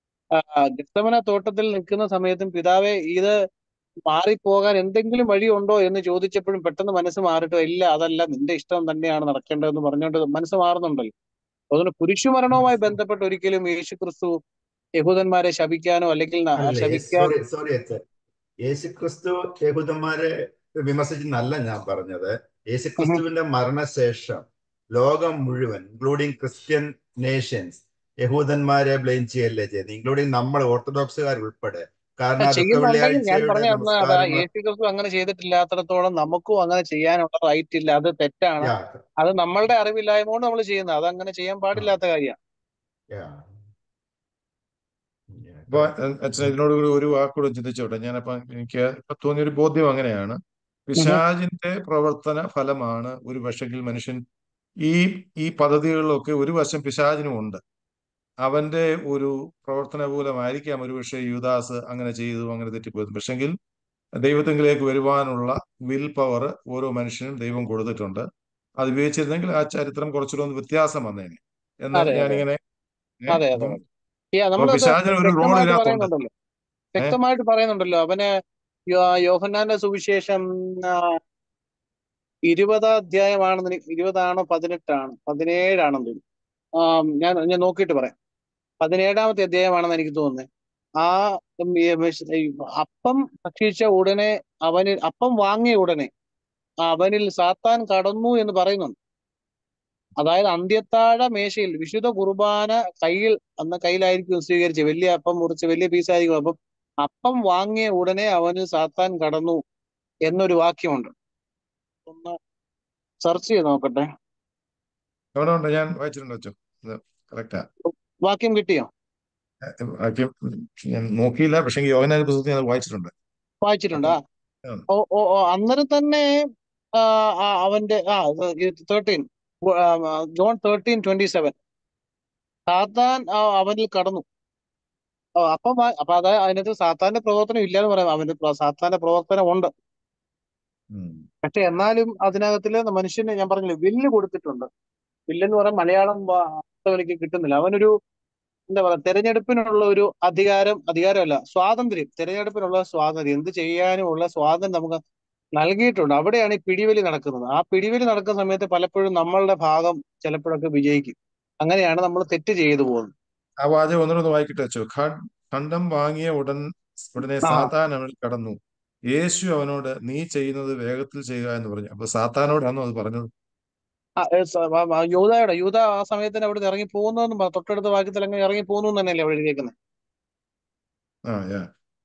ഗത്തമന തോട്ടത്തിൽ നിൽക്കുന്ന സമയത്തും പിതാവെ ഇത് മാറിപ്പോകാൻ എന്തെങ്കിലും വഴിയുണ്ടോ എന്ന് ചോദിച്ചപ്പോഴും പെട്ടെന്ന് മനസ്സ് മാറിട്ടോ ഇല്ല അതല്ല നിന്റെ ഇഷ്ടം തന്നെയാണ് നടക്കേണ്ടതെന്ന് പറഞ്ഞുകൊണ്ട് മനസ്സ് മാറുന്നുണ്ടല്ലോ അതുകൊണ്ട് കുരിശുമരണവുമായി ബന്ധപ്പെട്ട് ഒരിക്കലും യേശു ക്രിസ്തു യഹൂദന്മാരെ ശപിക്കാനോ അല്ലെങ്കിൽ ന- അല്ലേ ശപിക്കാൻ സോറി സോറി അച്ഛൻ യേശുക്രിസ്തു യഹൂദന്മാരെ വിമർശിച്ചെന്നല്ല ഞാൻ പറഞ്ഞത് യേശുക്രിസ്തുവിന്റെ മരണശേഷം ലോകം മുഴുവൻ ഇൻക്ലൂഡിങ് ക്രിസ്ത്യൻ നേഷൻസ് യഹൂദന്മാരെ ബ്ലെയിം ചെയ്യല്ലേ ചെയ്തത് ഇൻക്ലൂഡിങ് നമ്മൾ ഓർത്തഡോക്സുകാർ ഉൾപ്പെടെ കാരണം അതൊക്കെ ചെയ്യുന്നുണ്ടെങ്കിൽ ഞാൻ വെള്ളിയാഴ്ചയുടെ പറഞ്ഞ അതാ നമസ്കാരങ്ങൾ യേശു ക്രിസ്തു അങ്ങനെ ചെയ്തിട്ടില്ലാത്തിടത്തോളം നമുക്കും അങ്ങനെ ചെയ്യാനുള്ള റൈറ്റ് ഇല്ല അത് തെറ്റാണ് യാ അത് നമ്മളുടെ അറിവില്ലായ്മ കൊണ്ട് നമ്മൾ ചെയ്യുന്നത് അത് അങ്ങനെ ചെയ്യാൻ പാടില്ലാത്ത കാര്യമാണ് യാ അപ്പൊ അച്ഛൻ ഇതിനോട് കൂടി ഒരു വാക്കുകൂടെ ചിന്തിച്ചോട്ടെ ഞാനപ്പോ എനിക്ക് ഇപ്പൊ തോന്നിയ ഒരു ബോധ്യം അങ്ങനെയാണ് പിശാചിന്റെ പ്രവർത്തന ഫലമാണ് ഒരു പക്ഷെങ്കിൽ മനുഷ്യൻ ഈ ഈ പദ്ധതികളിലൊക്കെ ഒരു വശം പിശാചിനും ഉണ്ട് അവന്റെ ഒരു പ്രവർത്തന മൂലമായിരിക്കാം ഒരു പക്ഷേ യുദാസ് അങ്ങനെ ചെയ്തു അങ്ങനെ തെറ്റിപ്പോയത് പക്ഷെങ്കിൽ ദൈവത്തെങ്കിലേക്ക് വരുവാനുള്ള വിൽ പവർ ഓരോ മനുഷ്യനും ദൈവം കൊടുത്തിട്ടുണ്ട് അത് ഉപയോഗിച്ചിരുന്നെങ്കിൽ ആ ചരിത്രം കുറച്ചുകൂടെ ഒന്ന് വ്യത്യാസം വന്നേനെ എന്ന് അതെ അതെ ഞാനിങ്ങനെ ഏ, അതെ അതെ അപ്പം ഈ അപ്പൊ നമ്മളത് പിശാചിന് ഒരു റോൾ വ്യക്തമായിട്ട് ഇതിനകത്തുണ്ട് പറയുന്നുണ്ടല്ലോ ഏ വ്യക്തമായിട്ട് പറയുന്നുണ്ടല്ലോ അവന് യോ- യോഹന്നാന്റെ സുവിശേഷം ആ, ഇരുപതാം അധ്യായമാണെന്ന് എനിക്ക് ഇരുപതാണോ പതിനെട്ടാണ് പതിനേഴാണെന്ന് തോന്നുന്നു ആ, ഞാൻ ഞാൻ നോക്കിയിട്ട് പറയാം പതിനേഴാമത്തെ അധ്യായമാണെന്ന് എനിക്ക് തോന്നുന്നത് ആ ഉം, ഈ വിശ- ഈ അപ്പം ഭക്ഷിച്ച ഉടനെ അവന് അപ്പം വാങ്ങിയ ഉടനെ അവനിൽ സാത്താൻ കടന്നു എന്ന് പറയുന്നുണ്ട് അതായത് അന്ത്യത്താഴ മേശയിൽ വിശുദ്ധ കുർബാന കയ്യിൽ അന്ന് കയ്യിലായിരിക്കും സ്വീകരിച്ച് വലിയ അപ്പം മുറിച്ച് വലിയ പീസായിരിക്കും അപ്പം അപ്പം വാങ്ങിയ ഉടനെ അവന് സാത്താൻ കടന്നു എന്നൊരു വാക്യമുണ്ട് ഒന്ന് സെർച്ച് ചെയ്ത് നോക്കട്ടെ അവിടെ ഉണ്ട് ഞാൻ വായിച്ചിട്ടുണ്ട് വെച്ചോ കറക്റ്റാ വാക്യം കിട്ടിയോ വാക്യം ഞാൻ നോക്കിയില്ല പക്ഷെ യോഗനാന്റെ പുസ്തകത്തിൽ ഞാൻ അത് വായിച്ചിട്ടുണ്ട് വായിച്ചിട്ടുണ്ടാ ആ. ഓ ഓ ഓ അന്നേരം തന്നെ ആ, ആ, അവന്റെ ആ thirteen John thirteen twenty seven സാത്താൻ ആ, അവനിൽ കടന്നു ആ, അപ്പം വാ- അപ്പൊ അതായത് അതിനകത്ത് സാത്താന്റെ പ്രവർത്തനം ഇല്ലാന്ന് പറയാം അവന്റെ പ്ര- സാത്താന്റെ പ്രവർത്തനം ഉണ്ട് ഉം. പക്ഷെ എന്നാലും അതിനകത്തില് മനുഷ്യന് ഞാൻ പറഞ്ഞില്ലേ വില്ല് കൊടുത്തിട്ടുണ്ട് വില്ലെന്ന് പറയാൻ മലയാളം വാ- അർത്ഥം എനിക്ക് കിട്ടുന്നില്ല അവനൊരു എന്താ പറയാ തെരഞ്ഞെടുപ്പിനുള്ള ഒരു അധികാരം അധികാരമല്ല സ്വാതന്ത്ര്യം തെരഞ്ഞെടുപ്പിനുള്ള സ്വാതന്ത്ര്യം എന്ത് ചെയ്യാനുമുള്ള സ്വാതന്ത്ര്യം നമുക്ക് നൽകിയിട്ടുണ്ട് അവിടെയാണ് ഈ പിടിവലി നടക്കുന്നത് ആ പിടിവലി നടക്കുന്ന സമയത്ത് പലപ്പോഴും നമ്മളുടെ ഭാഗം ചിലപ്പോഴൊക്കെ വിജയിക്കും അങ്ങനെയാണ് നമ്മൾ തെറ്റ് ചെയ്തു പോകുന്നത് ആ വാചകം ഒന്നുകൂടെ വായിക്കട്ടെ വെച്ചോ ഖ- ഖണ്ഡം വാങ്ങിയ ഉടൻ ഉടനെ ആ സാത്താൻ അവനിൽ കടന്നു യേശു അവനോട് നീ ചെയ്യുന്നത് വേഗത്തിൽ ചെയ്യുക എന്ന് പറഞ്ഞു അപ്പൊ സാത്താനോടാണോ അത് പറഞ്ഞത് ആ, ഏ, സ- ആ, ആ, യൂദയുടെ യൂദ ആ സമയത്തിന് അവിടെ ഇറങ്ങി പോകുന്നു എന്ന് പ- തൊട്ടടുത്ത വാക്യത്തിൽ അങ്ങ് ഇറങ്ങി പോകുന്നു എന്ന് തന്നെയല്ലേ അവിടെ എഴുതിയേക്കുന്നത് ആ യാ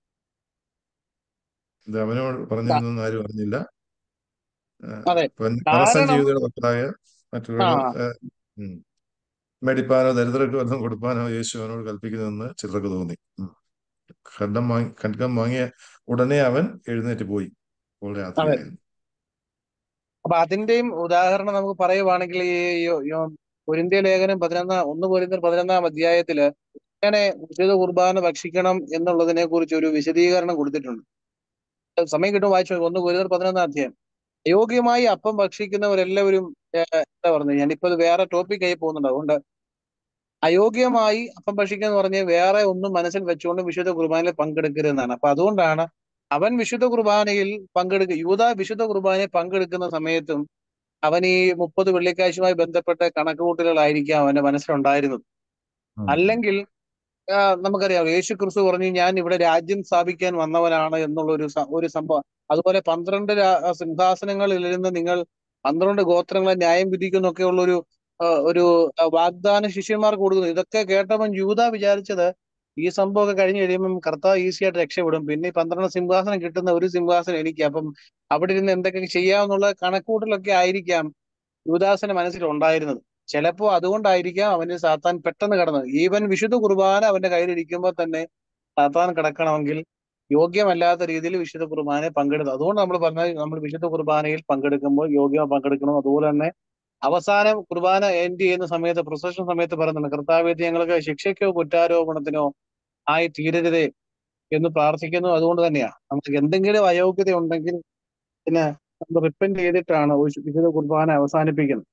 ഇത് അവനോട് പറഞ്ഞിരുന്നെന്ന് ആരും അറിഞ്ഞില്ല അതെ പരസം കാരണം ചെയ്തയുടെ ഭക്തരായ മറ്റുള്ള ആ മേടിപ്പാനോ ദരിദ്രർക്ക് വല്ലതും കൊടുപ്പാനോ യേശു അവനോട് കൽപ്പിക്കുന്നതെന്ന് ചിലർക്ക് തോന്നി ഉം. ഖണ്ഡം വാങ്ങി ഖണ്ഡം വാങ്ങിയ ഉടനെ അവൻ എഴുന്നേറ്റ് പോയി അപ്പോൾ അതെ രാത്രിയായിരുന്നു അപ്പൊ അതിന്റെയും ഉദാഹരണം നമുക്ക് പറയുവാണെങ്കിൽ ഈ യോ- യോ- കൊരിന്ത്യ ലേഖനം പതിനൊന്നാം ഒന്ന് കൊരിന്ത്യർ പതിനൊന്നാം അധ്യായത്തില് എങ്ങനെ ഉചിത കുർബാന ഭക്ഷിക്കണം എന്നുള്ളതിനെ കുറിച്ച് ഒരു വിശദീകരണം കൊടുത്തിട്ടുണ്ട് അത് സമയം കിട്ടും വായിച്ചു നോക്ക്. ഒന്ന് കൊരിന്ത്യർ പതിനൊന്നാം അധ്യായം അയോഗ്യമായി അപ്പം ഭക്ഷിക്കുന്നവരെല്ലാവരും ഏഹ്, എന്താ പറഞ്ഞത് ഞാനിപ്പോ ഇത് വേറെ ടോപ്പിക് ആയി പോകുന്നുണ്ട് അതുകൊണ്ട് അയോഗ്യമായി അപ്പം ഭക്ഷിക്കുക എന്ന് പറഞ്ഞ് വേറെ ഒന്നും മനസ്സിൽ വെച്ചുകൊണ്ട് വിശുദ്ധ കുർബാനയിൽ പങ്കെടുക്കരുതെന്നാണ് അപ്പൊ അതുകൊണ്ടാണ് അവൻ വിശുദ്ധ കുർബാനയിൽ പങ്കെടുക്കുക യൂത വിശുദ്ധ കുർബാനയിൽ പങ്കെടുക്കുന്ന സമയത്തും അവൻ ഈ മുപ്പത് വെള്ളിക്കാശുമായി ബന്ധപ്പെട്ട കണക്കുകൂട്ടലുകളായിരിക്കാം അവന്റെ മനസ്സിലുണ്ടായിരുന്നത് ഉം. അല്ലെങ്കിൽ ആ, നമുക്കറിയാം യേശു ക്രിസ്തു പറഞ്ഞു ഞാൻ ഇവിടെ രാജ്യം സ്ഥാപിക്കാൻ വന്നവനാണ് എന്നുള്ള ഒരു സ- ഒരു സംഭവം അതുപോലെ പന്ത്രണ്ട് രാ- സിംഹാസനങ്ങളിൽ ഇരുന്ന് നിങ്ങൾ പന്ത്രണ്ട് ഗോത്രങ്ങളെ ന്യായം വിധിക്കുന്നൊക്കെ ഉള്ള ഒരു ആ, ഒരു ആ, വാഗ്ദാനം ശിഷ്യന്മാർക്ക് കൊടുക്കുന്നു ഇതൊക്കെ കേട്ടവൻ യൂത വിചാരിച്ചത് ഈ സംഭവമൊക്കെ കഴിഞ്ഞ് കഴിയുമ്പം കർത്താവ് ഈസി ആയിട്ട് രക്ഷപ്പെടും പിന്നെ ഈ പന്ത്രണ്ട് സിംഹാസനം കിട്ടുന്ന ഒരു സിംഹാസനം എനിക്ക് അപ്പം അവിടെ ഇരുന്ന് എന്തൊക്കെ ചെയ്യാമെന്നുള്ള കണക്കൂട്ടലൊക്കെ ആയിരിക്കാം യൂദാസിന്റെ മനസ്സിൽ ഉണ്ടായിരുന്നത് ചിലപ്പോ അതുകൊണ്ടായിരിക്കാം അവന് സാത്താൻ പെട്ടെന്ന് കടന്നത് ഈവൻ വിശുദ്ധ കുർബാന അവന്റെ കയ്യിലിരിക്കുമ്പോൾ തന്നെ സാത്താൻ കിടക്കണമെങ്കിൽ യോഗ്യമല്ലാത്ത രീതിയിൽ വിശുദ്ധ കുർബാനയിൽ പങ്കെടുത്തു അതുകൊണ്ട് നമ്മൾ പറഞ്ഞ നമ്മൾ വിശുദ്ധ കുർബാനയിൽ പങ്കെടുക്കുമ്പോൾ യോഗ്യം പങ്കെടുക്കണം അതുപോലെ തന്നെ അവസാനം കുർബാന എൻഡ് ചെയ്യുന്ന സമയത്ത് പ്രൊസഷൻ സമയത്ത് പറയുന്നുണ്ട് കർത്താവേദി ഞങ്ങൾക്ക് ശിക്ഷയ്ക്കോ കുറ്റാരോപണത്തിനോ ആയി തീരരുതേ എന്ന് പ്രാർത്ഥിക്കുന്നു അതുകൊണ്ട് തന്നെയാണ് നമുക്ക് എന്തെങ്കിലും അയോഗ്യത ഉണ്ടെങ്കിൽ പിന്നെ നമ്മൾ റിപ്പന്റ് ചെയ്തിട്ടാണ് ഒരു വിശുദ്ധ കുർബാന അവസാനിപ്പിക്കുന്നത്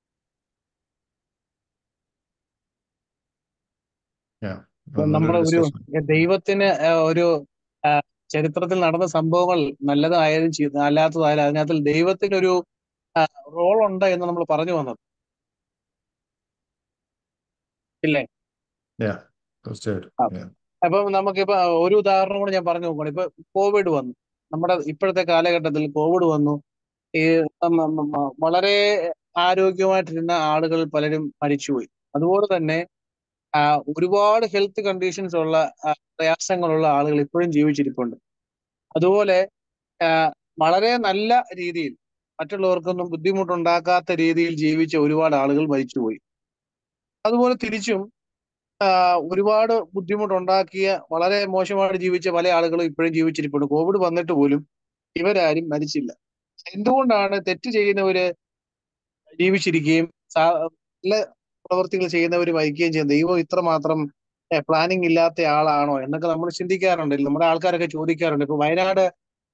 Yeah. അപ്പൊ നല്ലൊരു നമ്മുടെ ഒരു discussion. ദൈവത്തിന് ആ, ഒരു ആ, ചരിത്രത്തിൽ നടന്ന സംഭവങ്ങൾ നല്ലതായാലും ചെയ്ത അല്ലാത്തതായാലും അതിനകത്ത് ദൈവത്തിനൊരു റോൾ ഉണ്ട് എന്ന് നമ്മൾ പറഞ്ഞു വന്നത് ഇല്ലേ Yeah. തീർച്ചയായിട്ടും ആ. Yeah. അപ്പൊ നമുക്കിപ്പോ ഒരു ഉദാഹരണം കൂടെ ഞാൻ പറഞ്ഞു നോക്കുകയാണ് ഇപ്പൊ കോവിഡ് വന്നു നമ്മുടെ ഇപ്പോഴത്തെ കാലഘട്ടത്തിൽ കോവിഡ് വന്നു ഈ ഉം, ഉം, ഉം, വളരെ ആരോഗ്യമായിട്ടിരുന്ന ആളുകൾ പലരും മരിച്ചുപോയി അതുപോലെ തന്നെ ആ, ഒരുപാട് ഹെൽത്ത് കണ്ടീഷൻസ് ഉള്ള ആ, പ്രയാസങ്ങളുള്ള ആളുകൾ ഇപ്പോഴും ജീവിച്ചിരിപ്പുണ്ട് അതുപോലെ ആ, വളരെ നല്ല രീതിയിൽ മറ്റുള്ളവർക്കൊന്നും ബുദ്ധിമുട്ടുണ്ടാക്കാത്ത രീതിയിൽ ജീവിച്ച ഒരുപാട് ആളുകൾ മരിച്ചുപോയി അതുപോലെ തിരിച്ചും ആ, ഒരുപാട് ബുദ്ധിമുട്ടുണ്ടാക്കിയ വളരെ മോശമായിട്ട് ജീവിച്ച പല ആളുകളും ഇപ്പോഴും ജീവിച്ചിരിപ്പുണ്ട് കോവിഡ് വന്നിട്ട് പോലും ഇവരാരും മരിച്ചില്ല എന്തുകൊണ്ടാണ് തെറ്റ് ചെയ്യുന്നവര് ജീവിച്ചിരിക്കുകയും സാ- നല്ല പ്രവൃത്തികൾ ചെയ്യുന്നവർ മരിക്കുകയും ചെയ്യുന്നത് ദൈവം ഇത്രമാത്രം പ്ലാനിങ് ഇല്ലാത്ത ആളാണോ എന്നൊക്കെ നമ്മൾ ചിന്തിക്കാറുണ്ട് നമ്മുടെ ആൾക്കാരൊക്കെ ചോദിക്കാറുണ്ട് ഇപ്പൊ വയനാട്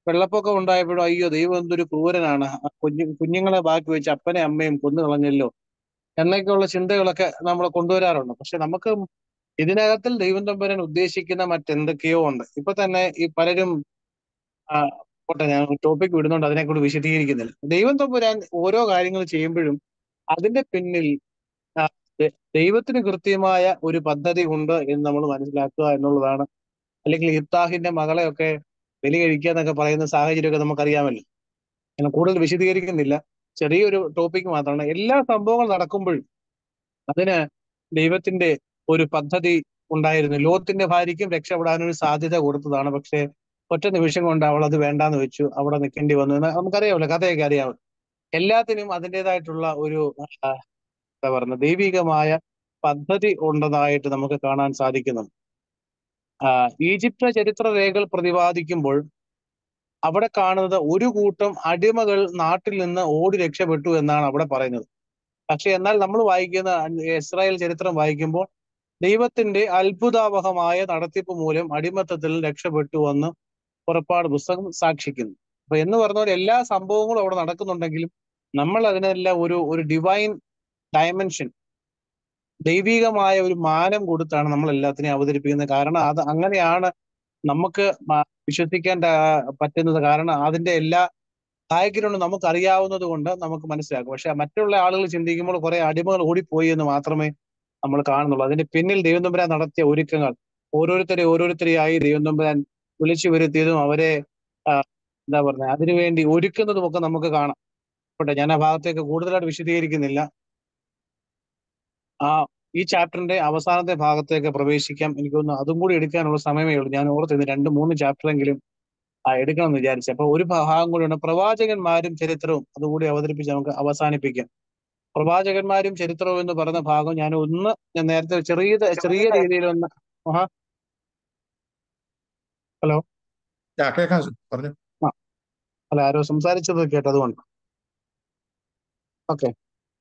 വെള്ളപ്പൊക്കം ഉണ്ടായപ്പോഴും അയ്യോ ദൈവം എന്തൊരു ക്രൂരനാണ് ആ കുഞ്ഞു കുഞ്ഞുങ്ങളെ ബാക്കി വെച്ച് അപ്പനെ അമ്മയും കൊന്നു കളഞ്ഞല്ലോ എന്നൊക്കെയുള്ള ചിന്തകളൊക്കെ നമ്മൾ കൊണ്ടുവരാറുണ്ട് പക്ഷെ നമുക്ക് ഇതിനകത്തിൽ ദൈവം തമ്പുരാൻ ഉദ്ദേശിക്കുന്ന മറ്റെന്തൊക്കെയോ ഉണ്ട് ഇപ്പൊ തന്നെ ഈ പലരും ആ, പോട്ടെ ഞാൻ ടോപ്പിക് വിടുന്നുണ്ട് അതിനെക്കൂടി വിശദീകരിക്കുന്നില്ല ദൈവം തമ്പുരാൻ ഓരോ കാര്യങ്ങൾ ചെയ്യുമ്പോഴും അതിന്റെ പിന്നിൽ ആ, ദ- ദൈവത്തിന് കൃത്യമായ ഒരു പദ്ധതി ഉണ്ട് എന്ന് നമ്മൾ മനസ്സിലാക്കുക എന്നുള്ളതാണ് അല്ലെങ്കിൽ ഇബ്താഹിന്റെ മകളെയൊക്കെ ബലി കഴിക്കുക എന്നൊക്കെ പറയുന്ന സാഹചര്യമൊക്കെ നമുക്കറിയാമല്ലോ ഞാൻ കൂടുതൽ വിശദീകരിക്കുന്നില്ല ചെറിയൊരു ടോപ്പിക് മാത്രമാണ് എല്ലാ സംഭവങ്ങൾ നടക്കുമ്പോഴും അതിന് ദൈവത്തിന്റെ ഒരു പദ്ധതി ഉണ്ടായിരുന്നു ലോകത്തിന്റെ ഭാര്യയ്ക്കും രക്ഷപ്പെടാനൊരു സാധ്യത കൊടുത്തതാണ് പക്ഷേ ഒറ്റ നിമിഷം കൊണ്ട് അവൾ അത് വേണ്ടാന്ന് വെച്ചു അവിടെ നിൽക്കേണ്ടി വന്നു എന്ന് നമുക്കറിയാമല്ലോ കഥയൊക്കെ അറിയാമല്ലോ എല്ലാത്തിനും അതിൻ്റെതായിട്ടുള്ള ഒരു ആ, എന്താ പറയുക ദൈവികമായ പദ്ധതി ഉണ്ടെന്നായിട്ട് നമുക്ക് കാണാൻ സാധിക്കുന്നുണ്ട് ആ, ഈജിപ്ത് ചരിത്ര രേഖകൾ പ്രതിപാദിക്കുമ്പോൾ അവിടെ കാണുന്നത് ഒരു കൂട്ടം അടിമകൾ നാട്ടിൽ നിന്ന് ഓടി രക്ഷപ്പെട്ടു എന്നാണ് അവിടെ പറയുന്നത് പക്ഷെ എന്നാൽ നമ്മൾ വായിക്കുന്ന ഇസ്രായേൽ ചരിത്രം വായിക്കുമ്പോൾ ദൈവത്തിന്റെ അത്ഭുതാവഹമായ നടത്തിപ്പ് മൂലം അടിമത്തത്തിൽ രക്ഷപ്പെട്ടു എന്ന് പുറപ്പാട് പുസ്തകം സാക്ഷിക്കുന്നു അപ്പൊ എന്ന് പറഞ്ഞ പോലെ എല്ലാ സംഭവങ്ങളും അവിടെ നടക്കുന്നുണ്ടെങ്കിലും നമ്മൾ അതിനെല്ലാം ഒരു ഒരു ഡിവൈൻ ഡയമെൻഷൻ ദൈവികമായ ഒരു മാനം കൊടുത്താണ് നമ്മൾ എല്ലാത്തിനെയും അവതരിപ്പിക്കുന്നത് കാരണം അത് അങ്ങനെയാണ് നമുക്ക് മ- വിശ്വസിക്കാൻ ത- പറ്റുന്നത് കാരണം അതിന്റെ എല്ലാ ബാക്ക്ഗ്രൗണ്ട് നമുക്ക് അറിയാവുന്നത് കൊണ്ട് നമുക്ക് മനസ്സിലാക്കും പക്ഷെ മറ്റുള്ള ആളുകൾ ചിന്തിക്കുമ്പോൾ കുറെ അടിമകൾ ഓടിപ്പോയി എന്ന് മാത്രമേ നമ്മൾ കാണുന്നുള്ളൂ അതിന്റെ പിന്നിൽ ദൈവം തമ്പുരാൻ നടത്തിയ ഒരുക്കങ്ങൾ ഓരോരുത്തരെ ഓരോരുത്തരെയായി ദൈവം തമ്പുരാൻ വിളിച്ചു വരുത്തിയതും അവരെ ആ, എന്താ പറയുക അതിനുവേണ്ടി ഒരുക്കുന്നതും ഒക്കെ നമുക്ക് കാണാം പോട്ടെ ഞാൻ ആ ഭാഗത്തേക്ക് കൂടുതലായിട്ട് വിശദീകരിക്കുന്നില്ല ആ ഈ ചാപ്റ്ററിന്റെ അവസാനത്തെ ഭാഗത്തേക്ക് പ്രവേശിക്കാം എനിക്കൊന്ന് അതും കൂടി എടുക്കാനുള്ള സമയമേ ഉള്ളൂ ഞാൻ ഓർത്തിരുന്നു രണ്ട് മൂന്ന് ചാപ്റ്ററെങ്കിലും ആ എടുക്കണം എന്ന് വിചാരിച്ചു അപ്പൊ ഒരു ഭാഗം കൂടിയുണ്ട് പ്രവാചകന്മാരും ചരിത്രവും അതുകൂടി അവതരിപ്പിച്ച് നമുക്ക് അവസാനിപ്പിക്കാം പ്രവാചകന്മാരും ചരിത്രവും എന്ന് പറയുന്ന ഭാഗം ഞാൻ ഒന്ന് ഞാൻ നേരത്തെ ചെറിയ ചെറിയ രീതിയിൽ ഒന്ന് ആഹാ ഹലോ ആ കേൾക്കാം പറഞ്ഞു ആ അല്ല ആരോ സംസാരിച്ചത് കേട്ടതുകൊണ്ട് ഓക്കെ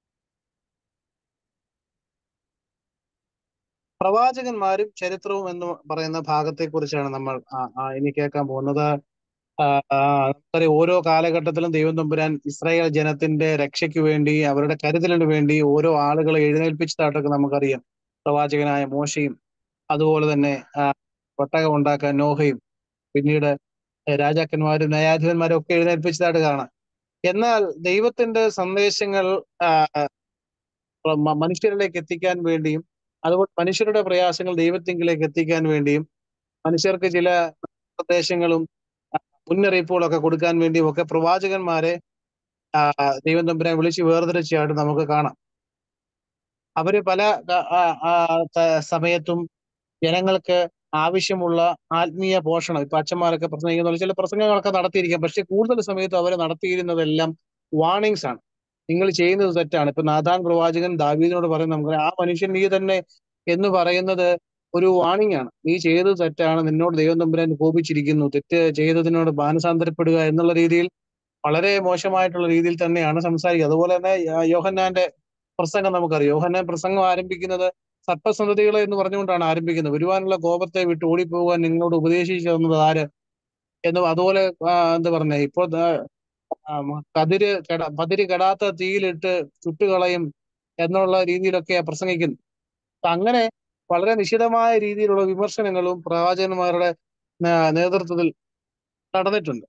പ്രവാചകന്മാരും ചരിത്രവും എന്ന് പറയുന്ന ഭാഗത്തെ കുറിച്ചാണ് നമ്മൾ ആ, ആ, ഇനി കേൾക്കാൻ പോകുന്നത് ആ, ആ, നമുക്കറിയാം ഓരോ കാലഘട്ടത്തിലും ദൈവം തമ്പുരാൻ ഇസ്രായേൽ ജനത്തിന്റെ രക്ഷയ്ക്ക് വേണ്ടി അവരുടെ കരുതലിന് വേണ്ടി ഓരോ ആളുകളെ എഴുന്നേൽപ്പിച്ചതായിട്ടൊക്കെ നമുക്കറിയാം പ്രവാചകനായ മോശയും അതുപോലെ തന്നെ ആ, ഒട്ടകം ഉണ്ടാക്കാൻ നോഹയും പിന്നീട് രാജാക്കന്മാരും ന്യായാധിപന്മാരും ഒക്കെ എഴുന്നേൽപ്പിച്ചതായിട്ട് കാണാം എന്നാൽ ദൈവത്തിന്റെ സന്ദേശങ്ങൾ ആ, മ- മനുഷ്യരിലേക്ക് എത്തിക്കാൻ വേണ്ടിയും അതുപോലെ മനുഷ്യരുടെ പ്രയാസങ്ങൾ ദൈവത്തിങ്കിലേക്ക് എത്തിക്കാൻ വേണ്ടിയും മനുഷ്യർക്ക് ചില നിർദ്ദേശങ്ങളും ആ, മുന്നറിയിപ്പുകളൊക്കെ കൊടുക്കാൻ വേണ്ടിയും ഒക്കെ പ്രവാചകന്മാരെ ആ, ദൈവം തമ്പുരാൻ വിളിച്ച് വേർതിരിച്ചതായിട്ട് നമുക്ക് കാണാം അവര് പല ക- ആ, ആ, ത- സമയത്തും ജനങ്ങൾക്ക് ആവശ്യമുള്ള ആത്മീയ പോഷണം ഇപ്പൊ അച്ഛന്മാരൊക്കെ പ്രസംഗിക്കുന്ന പോലെ ചില പ്രസംഗങ്ങളൊക്കെ നടത്തിയിരിക്കാം പക്ഷെ കൂടുതൽ സമയത്ത് അവർ നടത്തിയിരുന്നതെല്ലാം വാർണിങ്സ് ആണ് നിങ്ങൾ ചെയ്യുന്നത് തെറ്റാണ് ഇപ്പൊ നാഥാൻ പ്രവാചകൻ ദാവീദിനോട് പറയുന്നത് നമുക്ക് ആ മനുഷ്യൻ നീ തന്നെ എന്ന് പറയുന്നത് ഒരു വാണിംഗ് ആണ് നീ ചെയ്തത് തെറ്റാണ് നിന്നോട് ദൈവം തമ്പുരാൻ കോപിച്ചിരിക്കുന്നു തെറ്റ് ചെയ്തതിനോട് മാനസാന്തരപ്പെടുക എന്നുള്ള രീതിയിൽ വളരെ മോശമായിട്ടുള്ള രീതിയിൽ തന്നെയാണ് സംസാരിക്കുക അതുപോലെ തന്നെ യ- യോഹന്നാന്റെ പ്രസംഗം നമുക്കറിയാം യോഹന്നാൻ പ്രസംഗം ആരംഭിക്കുന്നത് സർപ്പസന്തതികളെ എന്ന് പറഞ്ഞുകൊണ്ടാണ് ആരംഭിക്കുന്നത് വരുവാനുള്ള കോപത്തെ വിട്ട് ഓടിപ്പോകാൻ നിങ്ങളോട് ഉപദേശിച്ചു തന്നത് ആര് എന്നും അതുപോലെ ആ, എന്താ പറഞ്ഞ ഇപ്പോൾ ദാ, ആ, മ- കതിര് കെട പതിര് കെടാത്ത തീയിലിട്ട് ചുട്ടുകളയും എന്നുള്ള രീതിയിലൊക്കെ പ്രസംഗിക്കുന്നു അപ്പൊ അങ്ങനെ വളരെ നിശിതമായ രീതിയിലുള്ള വിമർശനങ്ങളും പ്രവാചകന്മാരുടെ നേ- നേതൃത്വത്തിൽ നടന്നിട്ടുണ്ട്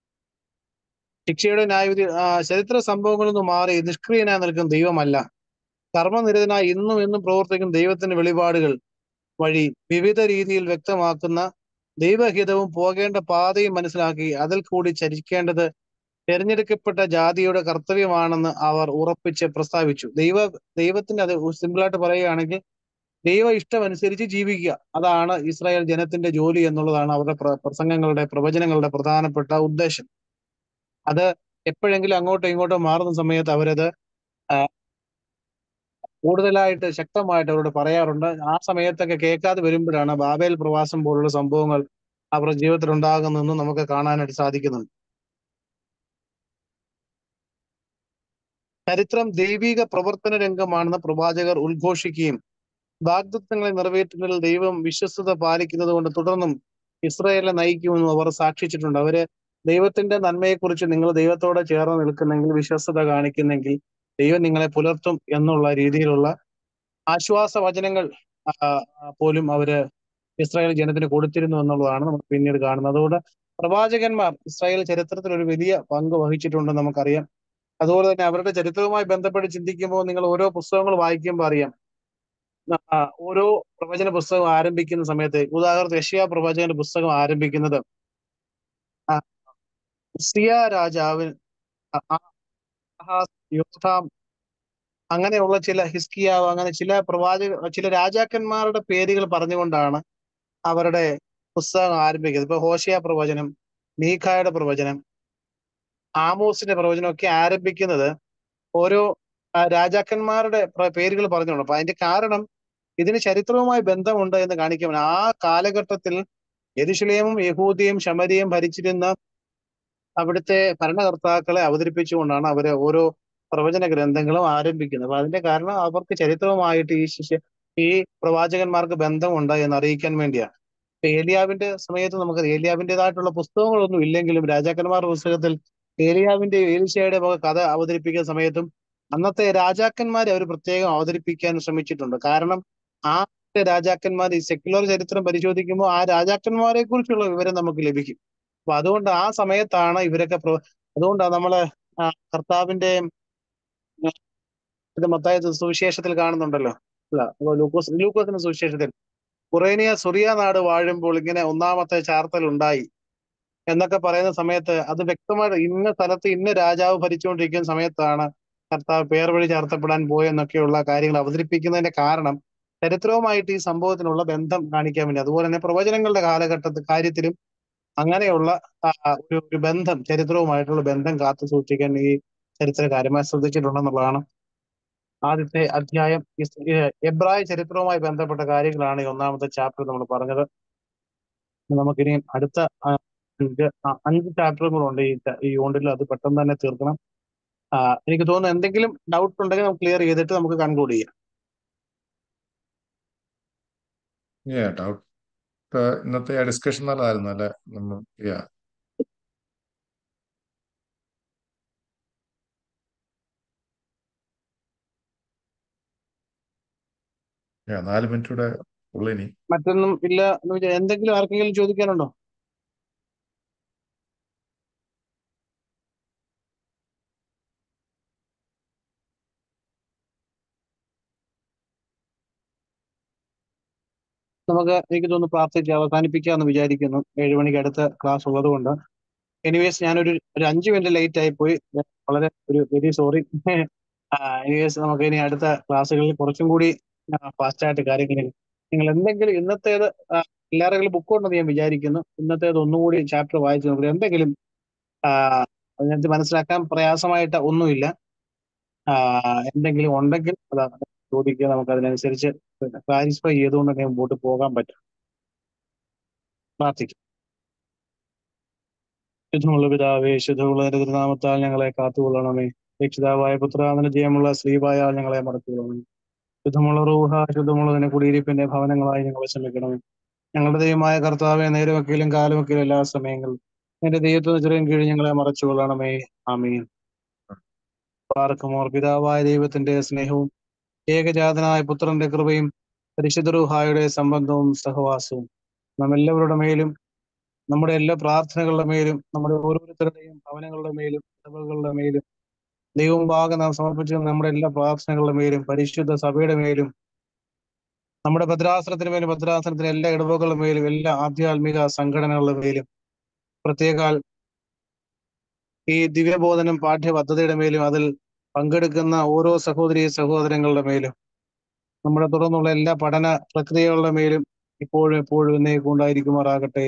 ശിക്ഷയുടെ ന്യായവിധി ആ, ചരിത്ര സംഭവങ്ങളിൽ നിന്ന് മാറി നിഷ്ക്രിയനായി നിൽക്കുന്ന ദൈവമല്ല കർമ്മനിരതനായി ഇന്നും എന്നും പ്രവർത്തിക്കുന്ന ദൈവത്തിന്റെ വെളിപാടുകൾ വഴി വിവിധ രീതിയിൽ വ്യക്തമാക്കുന്ന ദൈവഹിതവും പോകേണ്ട പാതയും മനസ്സിലാക്കി അതിൽ കൂടി ചരിക്കേണ്ടത് തിരഞ്ഞെടുക്കപ്പെട്ട ജാതിയുടെ കർത്തവ്യമാണെന്ന് അവർ ഉറപ്പിച്ച് പ്രസ്താവിച്ചു ദൈവ ദൈവത്തിന്റെ അത് സിമ്പിളായിട്ട് പറയുകയാണെങ്കിൽ ദൈവ ഇഷ്ടമനുസരിച്ച് ജീവിക്കുക അതാണ് ഇസ്രായേൽ ജനത്തിന്റെ ജോലി എന്നുള്ളതാണ് അവരുടെ പ്ര- പ്രസംഗങ്ങളുടെ പ്രവചനങ്ങളുടെ പ്രധാനപ്പെട്ട ഉദ്ദേശം അത് എപ്പോഴെങ്കിലും അങ്ങോട്ടോ ഇങ്ങോട്ടോ മാറുന്ന സമയത്ത് അവരത് ആ, കൂടുതലായിട്ട് ശക്തമായിട്ട് അവരോട് പറയാറുണ്ട് ആ സമയത്തൊക്കെ കേൾക്കാതെ വരുമ്പോഴാണ് ബാബേൽ പ്രവാസം പോലുള്ള സംഭവങ്ങൾ അവരുടെ ജീവിതത്തിൽ ഉണ്ടാകുന്നതെന്ന് നമുക്ക് കാണാനായിട്ട് സാധിക്കുന്നുണ്ട് ചരിത്രം ദൈവിക പ്രവർത്തന രംഗമാണെന്ന് പ്രവാചകർ ഉദ്ഘോഷിക്കുകയും വാഗ്ദത്തങ്ങളെ നിറവേറ്റുന്നതിൽ ദൈവം വിശ്വസ്തത പാലിക്കുന്നത് കൊണ്ട് തുടർന്നും ഇസ്രായേലിനെ നയിക്കുമെന്നും അവർ സാക്ഷിച്ചിട്ടുണ്ട് അവര് ദൈവത്തിന്റെ നന്മയെക്കുറിച്ച് നിങ്ങൾ ദൈവത്തോട് ചേർന്ന് നിൽക്കുന്നെങ്കിൽ വിശ്വസ്തത കാണിക്കുന്നെങ്കിൽ ദൈവം നിങ്ങളെ പുലർത്തും എന്നുള്ള രീതിയിലുള്ള ആശ്വാസ വചനങ്ങൾ ആ, ആ, പോലും അവര് ഇസ്രായേൽ ജനത്തിന് കൊടുത്തിരുന്നു എന്നുള്ളതാണ് നമുക്ക് പിന്നീട് കാണുന്നത് അതുകൊണ്ട് പ്രവാചകന്മാർ ഇസ്രായേൽ ചരിത്രത്തിൽ ഒരു വലിയ പങ്ക് വഹിച്ചിട്ടുണ്ടെന്ന് നമുക്കറിയാം അതുപോലെ തന്നെ അവരുടെ ചരിത്രവുമായി ബന്ധപ്പെട്ട് ചിന്തിക്കുമ്പോൾ നിങ്ങൾ ഓരോ പുസ്തകങ്ങൾ വായിക്കുമ്പോൾ അറിയാം ആ, ഓരോ പ്രവചന പുസ്തകം ആരംഭിക്കുന്ന സമയത്ത് ഉദാഹരണത്തിന് യഷ്യാ പ്രവാചകന്റെ പുസ്തകം ആരംഭിക്കുന്നത് ആ, ഉസിയ രാജാവിൻ ആ- ആ- ആഹാസ്, യോഥാം അങ്ങനെയുള്ള ചില ഹിസ്കിയാവ് അങ്ങനെ ചില പ്രവാചക ചില രാജാക്കന്മാരുടെ പേരുകൾ പറഞ്ഞുകൊണ്ടാണ് അവരുടെ പുസ്തകം ആരംഭിക്കുന്നത് ഇപ്പൊ ഹോഷിയ പ്രവചനം മീഖായുടെ പ്രവചനം ആമോസിന്റെ പ്രവചനം ഒക്കെ ആരംഭിക്കുന്നത് ഓരോ ആ, രാജാക്കന്മാരുടെ പ്ര- പേരുകൾ പറഞ്ഞുകൊണ്ട് അപ്പൊ അതിന്റെ കാരണം ഇതിന് ചരിത്രവുമായി ബന്ധമുണ്ട് എന്ന് കാണിക്കാൻ ആ കാലഘട്ടത്തിൽ യെരുശലേമും യഹൂദിയും ശമരിയും ഭരിച്ചിരുന്ന അവിടുത്തെ ഭരണകർത്താക്കളെ അവതരിപ്പിച്ചുകൊണ്ടാണ് അവര് ഓരോ പ്രവചന ഗ്രന്ഥങ്ങളും ആരംഭിക്കുന്നത് അപ്പൊ അതിന്റെ കാരണം അവർക്ക് ചരിത്രവുമായിട്ട് ഈ ശിഷ്യ ഈ പ്രവാചകന്മാർക്ക് ബന്ധമുണ്ട് എന്ന് അറിയിക്കാൻ വേണ്ടിയാണ് ഇപ്പൊ ഏലിയാവിന്റെ സമയത്ത് നമുക്ക് ഏലിയാവിന്റേതായിട്ടുള്ള പുസ്തകങ്ങളൊന്നും ഇല്ലെങ്കിലും രാജാക്കന്മാരുടെ പുസ്തകത്തിൽ ഏലിയാവിന്റെ ഏലിശയുടെ വക കഥ അവതരിപ്പിക്കുന്ന സമയത്തും അന്നത്തെ രാജാക്കന്മാരെ അവർ പ്രത്യേകം അവതരിപ്പിക്കാൻ ശ്രമിച്ചിട്ടുണ്ട് കാരണം ആ രാജാക്കന്മാർ ഈ സെക്യുലർ ചരിത്രം പരിശോധിക്കുമ്പോൾ ആ രാജാക്കന്മാരെ കുറിച്ചുള്ള വിവരം നമുക്ക് ലഭിക്കും അപ്പൊ അതുകൊണ്ട് ആ സമയത്താണ് ഇവരൊക്കെ പ്രവ- അതുകൊണ്ടാണ് നമ്മള് ആ കർത്താവിന്റെ ഉം, ഇത് മത്തായ സുവിശേഷത്തിൽ കാണുന്നുണ്ടല്ലോ അല്ല അപ്പൊ ലൂക്കോസ് ലൂക്കോസിന്റെ സുവിശേഷത്തിൽ കുറേനിയ സുറിയ നാട് വാഴുമ്പോൾ ഇങ്ങനെ ഒന്നാമത്തെ ചാർത്തൽ ഉണ്ടായി എന്നൊക്കെ പറയുന്ന സമയത്ത് അത് വ്യക്തമായിട്ട് ഇന്ന സ്ഥലത്ത് ഇന്ന രാജാവ് ഭരിച്ചുകൊണ്ടിരിക്കുന്ന സമയത്താണ് കർത്താവ് പേർ വഴി ചാർത്തപ്പെടാൻ പോയെന്നൊക്കെയുള്ള കാര്യങ്ങൾ അവതരിപ്പിക്കുന്നതിന്റെ കാരണം ചരിത്രവുമായിട്ട് ഈ സംഭവത്തിനുള്ള ബന്ധം കാണിക്കാൻ വേണ്ടി അതുപോലെ തന്നെ പ്രവചനങ്ങളുടെ കാലഘട്ടത്തിൽ കാര്യത്തിലും അങ്ങനെയുള്ള ആ, ഒരു ഒരു ബന്ധം ചരിത്രവുമായിട്ടുള്ള ബന്ധം കാത്തു സൂക്ഷിക്കാൻ ഈ ചരിത്രകാരന്മാർ ശ്രദ്ധിച്ചിട്ടുണ്ടെന്നുള്ളതാണ് ആദ്യത്തെ അധ്യായം ഇസ്- ഏ, എബ്രായ ചരിത്രവുമായി ബന്ധപ്പെട്ട കാര്യങ്ങളാണ് ഈ ഒന്നാമത്തെ ചാപ്റ്റർ നമ്മൾ പറഞ്ഞത് നമുക്കിനി അടുത്ത ആ, അഞ്ച് ആ, അഞ്ച് ചാപ്റ്ററുകളുണ്ട് ഈ ച- ഈ യൂണിറ്റിൽ അത് പെട്ടെന്ന് തന്നെ തീർക്കണം ആ, എനിക്ക് തോന്നുന്നു എന്തെങ്കിലും ഡൗട്ട് ഉണ്ടെങ്കിൽ നമുക്ക് ക്ലിയർ ചെയ്തിട്ട് നമുക്ക് കൺക്ലൂഡ് ചെയ്യാം ഡൗട്ട് ഇന്നത്തെ ആ ഡിസ്കഷൻ നല്ലതായിരുന്നു അല്ലെ നമ്മൾ yeah. Yeah, നാല് മിനിറ്റ് കൂടെ ഉള്ളു ഇനി മറ്റൊന്നും ഇല്ല എന്ന് വിചാ- എന്തെങ്കിലും ആർക്കെങ്കിലും ചോദിക്കാനുണ്ടോ നമുക്ക് എനിക്ക് തോന്നുന്നു പ്രാർത്ഥിച്ച് അവസാനിപ്പിക്കാമെന്ന് വിചാരിക്കുന്നു ഏഴ് മണിക്ക് അടുത്ത ക്ലാസ് ഉള്ളത് കൊണ്ട് എനിവേസ് ഞാനൊരു ഒരു അഞ്ച് മിനിറ്റ് ലേറ്റ് ആയി പോയി വളരെ ഒരു വെരി സോറി എനിവേസ് നമുക്ക് ഇനി അടുത്ത ക്ലാസ്സുകളിൽ കുറച്ചും കൂടി ഫാസ്റ്റ് ആയിട്ട് കാര്യങ്ങൾ നിങ്ങൾ എന്തെങ്കിലും ഇന്നത്തേത് ആ, എല്ലാവരുടെ ബുക്ക് ഉണ്ടെന്ന് ഞാൻ വിചാരിക്കുന്നു ഇന്നത്തേത് ഒന്നുകൂടി ചാപ്റ്റർ വായിച്ചു നോക്കുക എന്തെങ്കിലും ആ, അതിനകത്ത് മനസ്സിലാക്കാൻ പ്രയാസമായിട്ട് ഒന്നുമില്ല ആ, എന്തെങ്കിലും ഉണ്ടെങ്കിൽ അത് ചോദിക്കുക നമുക്ക് അതിനനുസരിച്ച് ക്ലാരിഫൈ ചെയ്തുകൊണ്ട് തന്നെ മുമ്പോട്ട് പോകാൻ പറ്റും പ്രാർത്ഥിക്കും ശുദ്ധമുള്ള പിതാവേ ശുദ്ധമുള്ള നാമത്താൽ ഞങ്ങളെ കാത്തുകൊള്ളണമേ രക്ഷിതാവായ പുത്രാതന ജയമുള്ള ശ്രീവായാൽ ഞങ്ങളെ മറച്ചുകൊള്ളണമേ ശുദ്ധമുള്ള റൂഹ ശുദ്ധമുള്ളതിനെ കുടിയിരിപ്പിന്റെ ഭവനങ്ങളായി ഞങ്ങളെ ശ്രമിക്കണമേ ഞങ്ങളുടെ ദൈവമായ കർത്താവെ നേരമൊക്കെയിലും കാലമൊക്കെയിലും എല്ലാ സമയങ്ങളിലും എന്റെ ദൈവത്തിന് ചെറിയ കീഴിൽ ഞങ്ങളെ മറച്ചുകൊള്ളണമേ ആമീൻ പാർക്കുമോർ പിതാവായ ദൈവത്തിന്റെ സ്നേഹവും ഏകജാതനായ പുത്രന്റെ കൃപയും പരിശുദ്ധ റൂഹായുടെ സംബന്ധവും സഹവാസവും നമ്മെല്ലാവരുടെ മേലും നമ്മുടെ എല്ലാ പ്രാർത്ഥനകളുടെ മേലും നമ്മുടെ ഓരോരുത്തരുടെയും ഭവനങ്ങളുടെ മേലും ഇടവകളുടെ മേലും ദൈവമുമ്പാകെ നാം സമർപ്പിച്ച നമ്മുടെ എല്ലാ പ്രാർത്ഥനകളുടെ മേലും പരിശുദ്ധ സഭയുടെ മേലും നമ്മുടെ ഭദ്രാസനത്തിന് മേലും ഭദ്രാസനത്തിന് എല്ലാ ഇടവകളുടെ മേലും എല്ലാ ആധ്യാത്മിക സംഘടനകളുടെ മേലും പ്രത്യേകാൽ ഈ ദിവ്യബോധനം പാഠ്യ പദ്ധതിയുടെ മേലും അതിൽ പങ്കെടുക്കുന്ന ഓരോ സഹോദരി സഹോദരങ്ങളുടെ മേലും നമ്മുടെ തുടർന്നുള്ള എല്ലാ പഠന പ്രക്രിയകളുടെ മേലും ഇപ്പോഴും എപ്പോഴും എന്നേക്കും ഉണ്ടായിരിക്കുമാറാകട്ടെ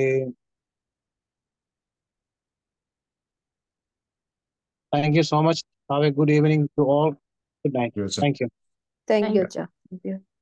thank you so much have a good evening to all good night ചോദിച്ചോ. Thank you Thank you, Acha. Thank you.